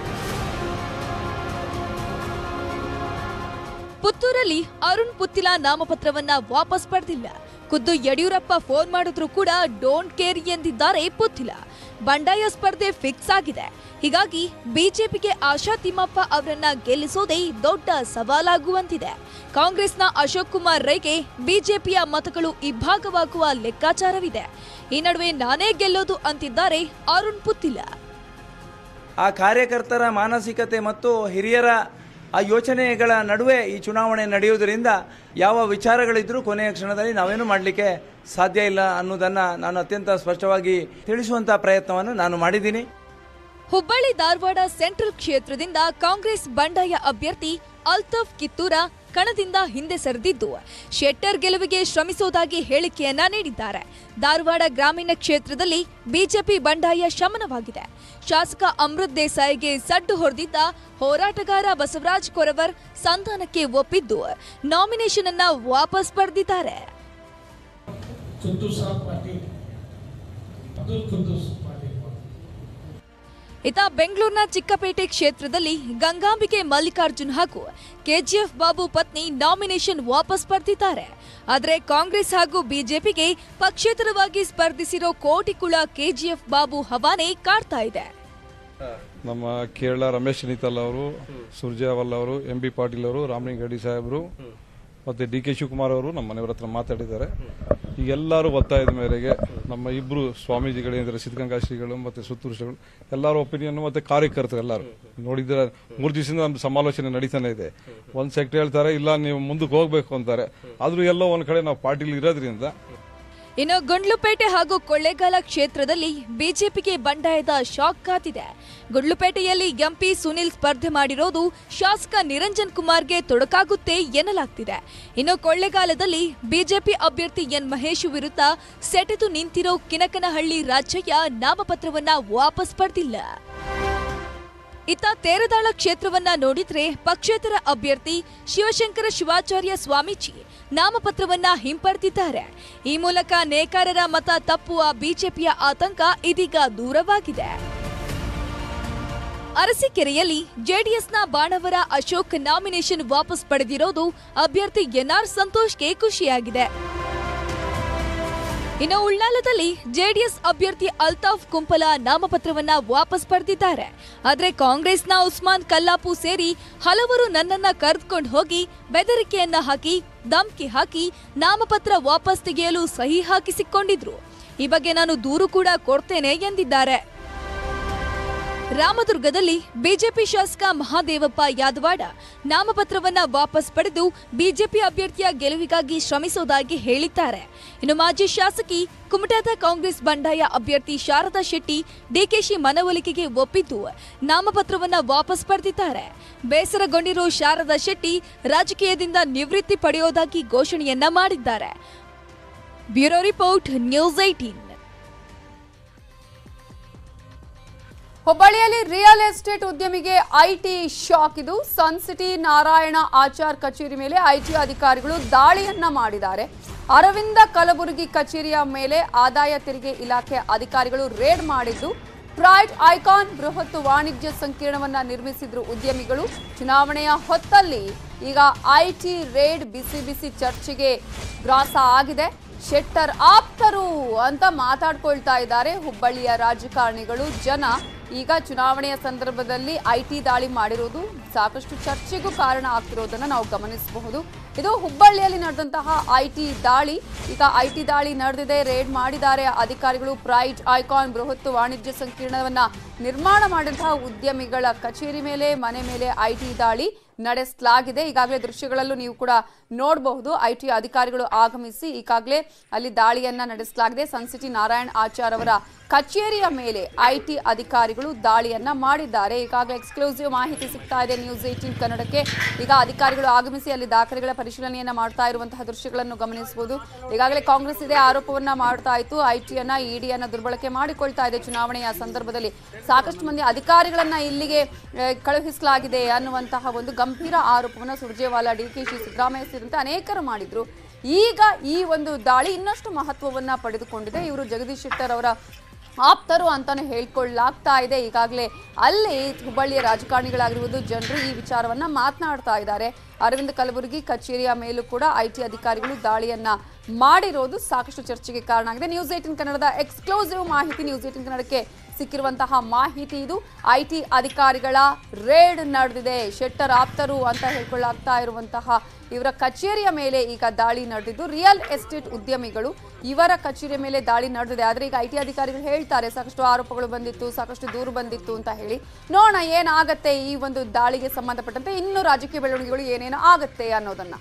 ಪುತ್ತೂರಲ್ಲಿ ಅರುಣ್ ಪುತ್ತಿಲ ನಾಮಪತ್ರವನ್ನ ವಾಪಸ್ ಪಡೆದಿಲ್ಲ ಖುದ್ದು ಯಡಿಯೂರಪ್ಪ ಫೋನ್ ಮಾಡಿದ್ರು ಕೂಡ ಡೋಂಟ್ ಕೇರ್ ಎಂದಿದ್ದಾರೆ ಪುತ್ತಿಲ ಬಂಡಾಯ ಸ್ಪರ್ಧೆ ಫಿಕ್ಸ್ ಆಗಿದೆ ಹೀಗಾಗಿ ಬಿಜೆಪಿಗೆ ಆಶಾ ತಿಮ್ಮಪ್ಪ ಅವರನ್ನ ಗೆಲ್ಲಿಸೋದೇ ದೊಡ್ಡ ಸವಾಲಾಗುವಂತಿದೆ ಕಾಂಗ್ರೆಸ್ನ ಅಶೋಕ್ ಕುಮಾರ್ ರೈಗೆ ಬಿಜೆಪಿಯ ಮತಗಳು ಇಬ್ಬಾಗವಾಗುವ ಲೆಕ್ಕಾಚಾರವಿದೆ ಈ ನಡುವೆ ನಾನೇ ಗೆಲ್ಲೋದು ಅಂತಿದ್ದಾರೆ ಅರುಣ್ ಪುತ್ತಿಲ ಆ ಕಾರ್ಯಕರ್ತರ ಮಾನಸಿಕತೆ ಮತ್ತು ಹಿರಿಯರ ಆ ಯೋಚನೆಗಳ ನಡುವೆ ಈ ಚುನಾವಣೆ ನಡೆಯುವುದರಿಂದ ಯಾವ ವಿಚಾರಗಳಿದ್ರೂ ಕೊನೆಯ ಕ್ಷಣದಲ್ಲಿ ನಾವೇನು ಮಾಡಲಿಕ್ಕೆ ಸಾಧ್ಯ ಇಲ್ಲ ಅನ್ನೋದನ್ನು ನಾನು ಅತ್ಯಂತ ಸ್ಪಷ್ಟವಾಗಿ ತಿಳಿಸುವಂಥ ಪ್ರಯತ್ನವನ್ನು ನಾನು ಮಾಡಿದ್ದೀನಿ ಹುಬ್ಬಳ್ಳಿ ಧಾರವಾಡ ಸೆಂಟ್ರಲ್ ಕ್ಷೇತ್ರದಿಂದ ಕಾಂಗ್ರೆಸ್ ಬಂಡಾಯ ಅಭ್ಯರ್ಥಿ ಅಲ್ತಫ್ ಕಿತ್ತೂರ ಕಣದಿಂದ ಹಿಂದೆ ಸರಿದಿದ್ದು ಶೆಟ್ಟರ್ ಗೆಲುವಿಗೆ ಶ್ರಮಿಸುವುದಾಗಿ ಹೇಳಿಕೆಯನ್ನ ನೀಡಿದ್ದಾರೆ ಧಾರವಾಡ ಗ್ರಾಮೀಣ ಕ್ಷೇತ್ರದಲ್ಲಿ ಬಿಜೆಪಿ ಬಂಡಾಯ ಶಮನವಾಗಿದೆ ಶಾಸಕ ಅಮೃತ್ ದೇಸಾಯಿಗೆ ಸಡ್ಡು ಹೊಡೆದಿದ್ದ ಹೋರಾಟಗಾರ ಬಸವರಾಜ್ ಕೊರವರ್ ಸಂಧಾನಕ್ಕೆ ಒಪ್ಪಿದ್ದು ನಾಮಿನೇಷನ್ ಅನ್ನ ವಾಪಸ್ ಪಡೆದಿದ್ದಾರೆ ಇತ ಬೆಂಗಳೂರಿನ ಚಿಕ್ಕಪೇಟೆ ಕ್ಷೇತ್ರದಲ್ಲಿ ಗಂಗಾಂಬಿಕೆ ಮಲ್ಲಿಕಾರ್ಜುನ್ ಹಾಗೂ ಕೆಜಿಎಫ್ ಬಾಬು ಪತ್ನಿ ನಾಮಿನೇಷನ್ ವಾಪಸ್ ಪಡೆದಿದ್ದಾರೆ ಆದರೆ ಕಾಂಗ್ರೆಸ್ ಹಾಗೂ ಬಿಜೆಪಿಗೆ ಪಕ್ಷೇತರವಾಗಿ ಸ್ಪರ್ಧಿಸಿರೋ ಕೋಟಿಕುಳ ಕೆಜಿಎಫ್ ಬಾಬು ಹವಾನೆ ಕಾಡ್ತಾ ಇದೆ ನಮ್ಮ ಕೇರಳ ರಮೇಶ್ ನಿತಲ್ ಅವರು ಸುರ್ಜೇವಾಲ್ ಅವರು ಎಂ ಬಿ ಪಾಟೀಲ್ ಅವರು ರಾಮಲಿಂಗರೆಡ್ಡಿ ಸಾಹೇಬರು ಮತ್ತು ಡಿ ಕೆ ಶಿವಕುಮಾರ್ ಅವರು ನಮ್ಮ ಮನೆಯವರ ಹತ್ರ ಮಾತಾಡಿದ್ದಾರೆ ಈಗ ಎಲ್ಲರೂ ಒತ್ತಾಯದ ಮೇರೆಗೆ ನಮ್ಮ ಇಬ್ಬರು ಸ್ವಾಮೀಜಿಗಳೇಂದ್ರೆ ಸಿದ್ಧಗಂಗಾ ಶ್ರೀಗಳು ಮತ್ತು ಸುತ್ತೂರು ಶ್ರೀಗಳು ಎಲ್ಲರ ಒಪಿನಿಯನ್ ಮತ್ತು ಕಾರ್ಯಕರ್ತರು ಎಲ್ಲರೂ ನೋಡಿದ್ರೆ ಮೂರು ದಿವಸದಿಂದ ನಮ್ಮ ಸಮಾಲೋಚನೆ ನಡೀತಾನೆ ಇದೆ ಒಂದು ಸೆಕ್ಟರ್ ಹೇಳ್ತಾರೆ ಇಲ್ಲ ನೀವು ಮುಂದಕ್ಕೆ ಹೋಗ್ಬೇಕು ಅಂತಾರೆ ಆದರೂ ಎಲ್ಲೋ ಒಂದು ಕಡೆ ನಾವು ಪಾರ್ಟಿಲಿ ಇರೋದ್ರಿಂದ ಇನ್ನು ಗುಂಡ್ಲುಪೇಟೆ ಹಾಗೂ ಕೊಳ್ಳೇಗಾಲ ಕ್ಷೇತ್ರದಲ್ಲಿ ಬಿಜೆಪಿಗೆ ಬಂಡಾಯದ ಶಾಕ್ ಕಾತಿದೆ ಗುಂಡ್ಲುಪೇಟೆಯಲ್ಲಿ ಎಂಪಿ ಸುನಿಲ್ ಸ್ಪರ್ಧೆ ಮಾಡಿರೋದು ಶಾಸಕ ನಿರಂಜನ್ ಕುಮಾರ್ಗೆ ತೊಡಕಾಗುತ್ತೆ ಎನ್ನಲಾಗ್ತಿದೆ ಇನ್ನು ಕೊಳ್ಳೇಗಾಲದಲ್ಲಿ ಬಿಜೆಪಿ ಅಭ್ಯರ್ಥಿ ಎನ್ ಮಹೇಶ್ ವಿರುದ್ಧ ಸೆಟೆದು ನಿಂತಿರೋ ಕಿನಕನಹಳ್ಳಿ ರಾಜಯ್ಯ ನಾಮಪತ್ರವನ್ನ ವಾಪಸ್ ಪಡೆದಿಲ್ಲ ಇತ್ತ ತೇರದಾಳ ಕ್ಷೇತ್ರವನ್ನ ನೋಡಿದ್ರೆ ಪಕ್ಷೇತರ ಅಭ್ಯರ್ಥಿ ಶಿವಶಂಕರ ಶಿವಾಚಾರ್ಯ ಸ್ವಾಮೀಜಿ ನಾಮಪತ್ರವನ್ನ ಹಿಂಪಡೆದಿದ್ದಾರೆ ಈ ಮೂಲಕ ನೇಕಾರರ ಮತ ತಪ್ಪುವ ಬಿಜೆಪಿಯ ಆತಂಕ ಇದೀಗ ದೂರವಾಗಿದೆ ಅರಸೀಕೆರೆಯಲ್ಲಿ ಜೆಡಿಎಸ್ನ ಬಾಣವರ ಅಶೋಕ್ ನಾಮಿನೇಷನ್ ವಾಪಸ್ ಪಡೆದಿರೋದು ಅಭ್ಯರ್ಥಿ ಎನ್ಆರ್ ಸಂತೋಷ್ಗೆ ಖುಷಿಯಾಗಿದೆ ಇನ್ನು ಉಳ್ಳಾಲದಲ್ಲಿ ಜೆಡಿಎಸ್ ಅಭ್ಯರ್ಥಿ ಅಲ್ತಾಫ್ ಕುಂಪಲ ನಾಮಪತ್ರವನ್ನ ವಾಪಸ್ ಪಡೆದಿದ್ದಾರೆ ಆದ್ರೆ ಕಾಂಗ್ರೆಸ್ನ ಉಸ್ಮಾನ್ ಕಲ್ಲಾಪು ಸೇರಿ ಹಲವರು ನನ್ನನ್ನ ಕರೆದುಕೊಂಡು ಹೋಗಿ ಬೆದರಿಕೆಯನ್ನ ಹಾಕಿ ಧಮ್ಕಿ ಹಾಕಿ ನಾಮಪತ್ರ ವಾಪಸ್ ತೆಗೆಯಲು ಸಹಿ ಹಾಕಿಸಿಕೊಂಡಿದ್ರು ಈ ಬಗ್ಗೆ ನಾನು ದೂರು ಕೂಡ ಕೊಡ್ತೇನೆ ಎಂದಿದ್ದಾರೆ ರಾಮದುರ್ಗದಲ್ಲಿ ಬಿಜೆಪಿ ಶಾಸಕ ಮಹಾದೇವಪ್ಪ ಯಾದವಾಡ ನಾಮಪತ್ರವನ್ನ ವಾಪಸ್ ಪಡೆದು ಬಿಜೆಪಿ ಅಭ್ಯರ್ಥಿಯ ಗೆಲುವಿಗಾಗಿ ಶ್ರಮಿಸುವುದಾಗಿ ಹೇಳಿದ್ದಾರೆ ಇನ್ನು ಮಾಜಿ ಶಾಸಕಿ ಕುಮಟಾದ ಕಾಂಗ್ರೆಸ್ ಬಂಡಾಯ ಅಭ್ಯರ್ಥಿ ಶಾರದಾ ಶೆಟ್ಟಿ ಡಿಕೆಶಿ ಮನವೊಲಿಕೆಗೆ ಒಪ್ಪಿದ್ದು ನಾಮಪತ್ರವನ್ನ ವಾಪಸ್ ಪಡೆದಿದ್ದಾರೆ ಬೇಸರಗೊಂಡಿರೋ ಶಾರದಾ ಶೆಟ್ಟಿ ರಾಜಕೀಯದಿಂದ ನಿವೃತ್ತಿ ಪಡೆಯೋದಾಗಿ ಘೋಷಣೆಯನ್ನ ಮಾಡಿದ್ದಾರೆ ಬ್ಯೂರೋ ರಿಪೋರ್ಟ್ ನ್ಯೂಸ್ ಏಟೀನ್ ಹುಬ್ಬಳ್ಳಿಯಲ್ಲಿ ರಿಯಲ್ ಎಸ್ಟೇಟ್ ಉದ್ಯಮಿಗೆ ಐಟಿ ಶಾಕ್ ಇದು ಸನ್ ಸಿಟಿ ನಾರಾಯಣ ಆಚಾರ್ ಕಚೇರಿ ಮೇಲೆ ಐಟಿ ಅಧಿಕಾರಿಗಳು ದಾಳಿಯನ್ನ ಮಾಡಿದ್ದಾರೆ ಅರವಿಂದ ಕಲಬುರಗಿ ಕಚೇರಿಯ ಮೇಲೆ ಆದಾಯ ತೆರಿಗೆ ಇಲಾಖೆ ಅಧಿಕಾರಿಗಳು ರೇಡ್ ಮಾಡಿದ್ದು ಪ್ರೈಡ್ ಐಕಾನ್ ಬೃಹತ್ ವಾಣಿಜ್ಯ ಸಂಕೀರ್ಣವನ್ನ ನಿರ್ಮಿಸಿದ್ರು ಉದ್ಯಮಿಗಳು ಚುನಾವಣೆಯ ಹೊತ್ತಲ್ಲಿ ಈಗ ಐಟಿ ರೇಡ್ ಬಿಸಿ ಬಿಸಿ ಚರ್ಚೆಗೆ ಗ್ರಾಸ ಆಗಿದೆ ಶೆಟ್ಟರ್ ಆಪ್ತರು ಅಂತ ಮಾತಾಡ್ಕೊಳ್ತಾ ಇದ್ದಾರೆ ಹುಬ್ಬಳ್ಳಿಯ ರಾಜಕಾರಣಿಗಳು ಜನ ಈಗ ಚುನಾವಣೆಯ ಸಂದರ್ಭದಲ್ಲಿ ಐಟಿ ದಾಳಿ ಮಾಡಿರುವುದು ಸಾಕಷ್ಟು ಚರ್ಚೆಗೂ ಕಾರಣ ಆಗ್ತಿರೋದನ್ನ ನಾವು ಗಮನಿಸಬಹುದು ಇದು ಹುಬ್ಬಳ್ಳಿಯಲ್ಲಿ ನಡೆದಂತಹ ಐಟಿ ದಾಳಿ ಈಗ ಐಟಿ ದಾಳಿ ನಡೆದಿದೆ ರೇಡ್ ಮಾಡಿದ್ದಾರೆ ಅಧಿಕಾರಿಗಳು ಪ್ರೈಡ್ ಐಕಾನ್ ಬೃಹತ್ ವಾಣಿಜ್ಯ ಸಂಕೀರ್ಣವನ್ನ ನಿರ್ಮಾಣ ಮಾಡಿದಂತಹ ಉದ್ಯಮಿಗಳ ಕಚೇರಿ ಮೇಲೆ ಮನೆ ಮೇಲೆ ಐಟಿ ದಾಳಿ ನಡೆಸಲಾಗಿದೆ ಈಗಾಗಲೇ ದೃಶ್ಯಗಳಲ್ಲೂ ನೀವು ಕೂಡ ನೋಡಬಹುದು ಐಟಿ ಅಧಿಕಾರಿಗಳು ಆಗಮಿಸಿ ಈಗಾಗಲೇ ಅಲ್ಲಿ ದಾಳಿಯನ್ನ ನಡೆಸಲಾಗಿದೆ ಸನ್ಸಿಟಿ ನಾರಾಯಣ್ ಆಚಾರ್ ಅವರ ಕಚೇರಿಯ ಮೇಲೆ ಐಟಿ ಅಧಿಕಾರಿಗಳು ದಾಳಿಯನ್ನ ಮಾಡಿದ್ದಾರೆ ಈಗಾಗಲೇ ಎಕ್ಸ್ಕ್ಲೂಸಿವ್ ಮಾಹಿತಿ ಸಿಗ್ತಾ ಇದೆ ನ್ಯೂಸ್ ಏಟೀನ್ ಕನ್ನಡಕ್ಕೆ ಈಗ ಅಧಿಕಾರಿಗಳು ಆಗಮಿಸಿ ಅಲ್ಲಿ ದಾಖಲೆಗಳ ಪರಿಶೀಲನೆಯನ್ನ ಮಾಡ್ತಾ ಇರುವಂತಹ ದೃಶ್ಯಗಳನ್ನು ಗಮನಿಸಬಹುದು ಈಗಾಗಲೇ ಕಾಂಗ್ರೆಸ್ ಇದೇ ಆರೋಪವನ್ನ ಮಾಡ್ತಾ ಇತ್ತು ಐಟಿಯನ್ನ ಇಡಿಯನ್ನ ದುರ್ಬಳಕೆ ಮಾಡಿಕೊಳ್ತಾ ಇದೆ ಚುನಾವಣೆಯ ಸಂದರ್ಭದಲ್ಲಿ ಸಾಕಷ್ಟು ಮಂದಿ ಅಧಿಕಾರಿಗಳನ್ನ ಇಲ್ಲಿಗೆ ಆ, ಕಳುಹಿಸಲಾಗಿದೆ ಅನ್ನುವಂತಹ ಒಂದು ಗಂಭೀರ ಆರೋಪವನ್ನು ಸುರ್ಜೇವಾಲಾ ಡಿಕೆಶಿ ಸಿದ್ದರಾಮಯ್ಯ ಸೇರಿದಂತೆ ಅನೇಕರು ಮಾಡಿದ್ರು ಈಗ ಈ ಒಂದು ದಾಳಿ ಇನ್ನಷ್ಟು ಮಹತ್ವವನ್ನ ಪಡೆದುಕೊಂಡಿದೆ ಇವರು ಜಗದೀಶ್ ಶೆಟ್ಟರ್ ಅವರ ಆಪ್ತರು ಅಂತಾನೆ ಹೇಳ್ಕೊಳ್ಳಾಗ್ತಾ ಇದೆ ಈಗಾಗಲೇ ಅಲ್ಲಿ ಹುಬ್ಬಳ್ಳಿಯ ರಾಜಕಾರಣಿಗಳಾಗಿರುವುದು ಜನರು ಈ ವಿಚಾರವನ್ನ ಮಾತನಾಡ್ತಾ ಇದ್ದಾರೆ ಅರವಿಂದ್ ಕಲಬುರಗಿ ಕಚೇರಿಯ ಮೇಲೂ ಕೂಡ ಐಟಿ ಅಧಿಕಾರಿಗಳು ದಾಳಿಯನ್ನ ಮಾಡಿರೋದು ಸಾಕಷ್ಟು ಚರ್ಚೆಗೆ ಕಾರಣ ಆಗಿದೆ ನ್ಯೂಸ್ ಏಟಿನ್ ಕನ್ನಡದ ಎಕ್ಸ್ಕ್ಲೂಸಿವ್ ಮಾಹಿತಿ ನ್ಯೂಸ್ ಏಟಿನ್ ಕನ್ನಡಕ್ಕೆ ಸಿಕ್ಕಿರುವಂತಹ ಮಾಹಿತಿ ಇದು ಐಟಿ ಅಧಿಕಾರಿಗಳ ರೇಡ್ ನಡೆದಿದೆ ಶೆಟ್ಟರ್ ಆಪ್ತರು ಅಂತ ಹೇಳ್ಕೊಳ್ಳಾಗ್ತಾ ಇರುವಂತಹ ಇವರ ಕಚೇರಿಯ ಮೇಲೆ ಈಗ ದಾಳಿ ನಡೆದಿದ್ದು ರಿಯಲ್ ಎಸ್ಟೇಟ್ ಉದ್ಯಮಿಗಳು ಇವರ ಕಚೇರಿಯ ಮೇಲೆ ದಾಳಿ ನಡೆದಿದೆ ಆದರೆ ಈಗ ಐಟಿ ಅಧಿಕಾರಿಗಳು ಹೇಳ್ತಾರೆ ಸಾಕಷ್ಟು ಆರೋಪಗಳು ಬಂದಿತ್ತು ಸಾಕಷ್ಟು ದೂರು ಬಂದಿತ್ತು ಅಂತ ಹೇಳಿ ನೋಡೋಣ ಏನಾಗತ್ತೆ ಈ ಒಂದು ದಾಳಿಗೆ ಸಂಬಂಧಪಟ್ಟಂತೆ ಇನ್ನು ರಾಜಕೀಯ ಬೆಳವಣಿಗೆಗಳು ಏನೇನು ಆಗತ್ತೆ ಅನ್ನೋದನ್ನ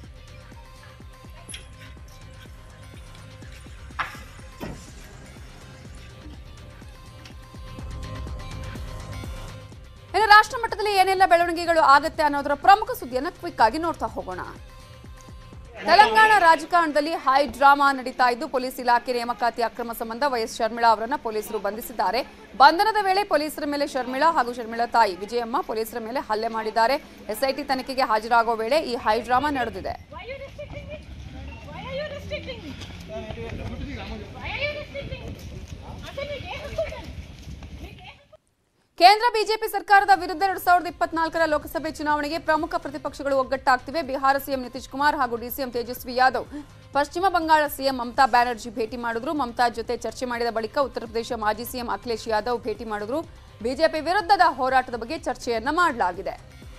ಇನ್ನು ರಾಷ್ಟ್ರ ಮಟ್ಟದಲ್ಲಿ ಏನೆಲ್ಲ ಬೆಳವಣಿಗೆಗಳು ಆಗುತ್ತೆ ಅನ್ನೋದರ ಪ್ರಮುಖ ಸುದ್ದಿಯನ್ನ ಕ್ವಿಕ್ ಆಗಿ ನೋಡ್ತಾ ಹೋಗೋಣ ತೆಲಂಗಾಣ ರಾಜಕಾರಣದಲ್ಲಿ ಹೈ ಡ್ರಾಮಾ ನಡೀತಾ ಇದ್ದು ಪೊಲೀಸ್ ಇಲಾಖೆ ನೇಮಕಾತಿ ಅಕ್ರಮ ಸಂಬಂಧ ವೈಎಸ್ ಶರ್ಮಿಳಾ ಅವರನ್ನ ಪೊಲೀಸರು ಬಂಧಿಸಿದ್ದಾರೆ ಬಂಧನದ ವೇಳೆ ಪೊಲೀಸರ ಮೇಲೆ ಶರ್ಮಿಳಾ ಹಾಗೂ ಶರ್ಮಿಳಾ ತಾಯಿ ವಿಜಯಮ್ಮ ಪೊಲೀಸರ ಮೇಲೆ ಹಲ್ಲೆ ಮಾಡಿದ್ದಾರೆ ಎಸ್ಐಟಿ ತನಿಖೆಗೆ ಹಾಜರಾಗುವ ವೇಳೆ ಈ ಹೈ ಡ್ರಾಮಾ ನಡೆದಿದೆ ಕೇಂದ್ರ ಬಿಜೆಪಿ ಸರ್ಕಾರದ ವಿರುದ್ಧ ಎರಡ್ ಸಾವಿರದ ಇಪ್ಪತ್ನಾಲ್ಕರ ಲೋಕಸಭೆ ಚುನಾವಣೆಗೆ ಪ್ರಮುಖ ಪ್ರತಿಪಕ್ಷಗಳು ಒಗ್ಗಟ್ಟಾಗ್ತಿವೆ ಬಿಹಾರ ಸಿಎಂ ನಿತೀಶ್ ಕುಮಾರ್ ಹಾಗೂ ಡಿಸಿಎಂ ತೇಜಸ್ವಿ ಯಾದವ್ ಪಶ್ಚಿಮ ಬಂಗಾಳ ಸಿಎಂ ಮಮತಾ ಬ್ಯಾನರ್ಜಿ ಭೇಟಿ ಮಾಡಿದ್ರು ಮಮತಾ ಜೊತೆ ಚರ್ಚೆ ಮಾಡಿದ ಬಳಿಕ ಉತ್ತರ ಪ್ರದೇಶ ಮಾಜಿ ಸಿಎಂ ಅಖಿಲೇಶ್ ಯಾದವ್ ಭೇಟಿ ಮಾಡಿದ್ರು ಬಿಜೆಪಿ ವಿರುದ್ಧದ ಹೋರಾಟದ ಬಗ್ಗೆ ಚರ್ಚೆಯನ್ನ ಮಾಡಲಾಗಿದೆ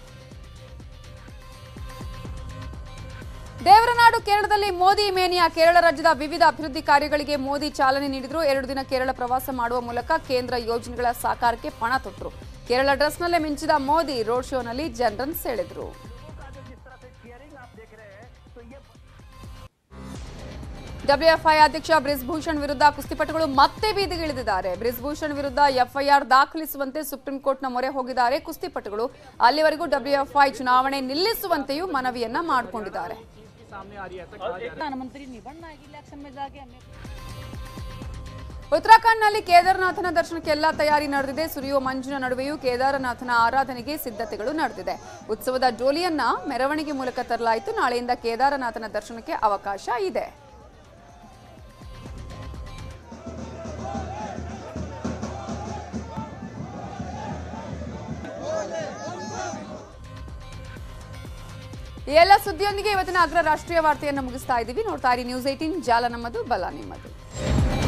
ದೇವರನಾಡು ಕೇರಳದಲ್ಲಿ ಮೋದಿ ಮೇನಿಯಾ ಕೇರಳ ರಾಜ್ಯದ ವಿವಿಧ ಅಭಿವೃದ್ಧಿ ಕಾರ್ಯಗಳಿಗೆ ಮೋದಿ ಚಾಲನೆ ನೀಡಿದ್ರು ಎರಡು ದಿನ ಕೇರಳ ಪ್ರವಾಸ ಮಾಡುವ ಮೂಲಕ ಕೇಂದ್ರ ಯೋಜನೆಗಳ ಸಾಕಾರಕ್ಕೆ ಪಣ ತೊಟ್ಟರು ಕೇರಳ ಡ್ರೆಸ್ನಲ್ಲೇ ಮಿಂಚಿದ ಮೋದಿ ರೋಡ್ ಶೋನಲ್ಲಿ ಜನರನ್ನು ಸೆಳೆದ್ರು ಡಬ್ಲ್ಯೂಎಫ್ಐ ಅಧ್ಯಕ್ಷ ಬ್ರಿಸ್ಭೂಷಣ್ ವಿರುದ್ಧ ಕುಸ್ತಿಪಟುಗಳು ಮತ್ತೆ ಬೀದಿಗಿಳಿದಿದ್ದಾರೆ ಬ್ರಿಸ್ಭೂಷಣ್ ವಿರುದ್ಧ ಎಫ್ಐಆರ್ ದಾಖಲಿಸುವಂತೆ ಸುಪ್ರೀಂ ಕೋರ್ಟ್ನ ಮೊರೆ ಹೋಗಿದ್ದಾರೆ ಕುಸ್ತಿಪಟುಗಳು ಅಲ್ಲಿವರೆಗೂ ಡಬ್ಲ್ಯೂಎಫ್ಐ ಚುನಾವಣೆ ನಿಲ್ಲಿಸುವಂತೆಯೂ ಮನವಿಯನ್ನ ಮಾಡಿಕೊಂಡಿದ್ದಾರೆ प्रधानमंत्री नहीं बनना है कि इलेक्शन में जाके हमें ಉತ್ತರಾಖಂಡ್ನಲ್ಲಿ ಕೇದಾರನಾಥನ ದರ್ಶನಕ್ಕೆ ಎಲ್ಲಾ ತಯಾರಿ ನಡೆದಿದೆ ಸುರಿಯುವ ಮಂಜಿನ ನಡುವೆಯೂ ಕೇದಾರನಾಥನ ಆರಾಧನೆಗೆ ಸಿದ್ಧತೆಗಳು ನಡೆದಿದೆ ಉತ್ಸವದ ಡೋಲಿಯನ್ನ ಮೆರವಣಿಗೆ ಮೂಲಕ ತರಲಾಯಿತು ನಾಳೆಯಿಂದ ಕೇದಾರನಾಥನ ದರ್ಶನಕ್ಕೆ ಅವಕಾಶ ಇದೆ ಈ ಎಲ್ಲ ಸುದ್ದಿಯೊಂದಿಗೆ ಇವತ್ತಿನ ಅಗ್ರ ರಾಷ್ಟ್ರೀಯ ವಾರ್ತೆಯನ್ನು ಮುಗಿಸ್ತಾ ಇದ್ದೀವಿ ನೋಡ್ತಾ ಇರಿ ನ್ಯೂಸ್ ಏಟೀನ್ ಜಾಲ ನಮ್ಮದು ಬಲ ನಿಮ್ಮದು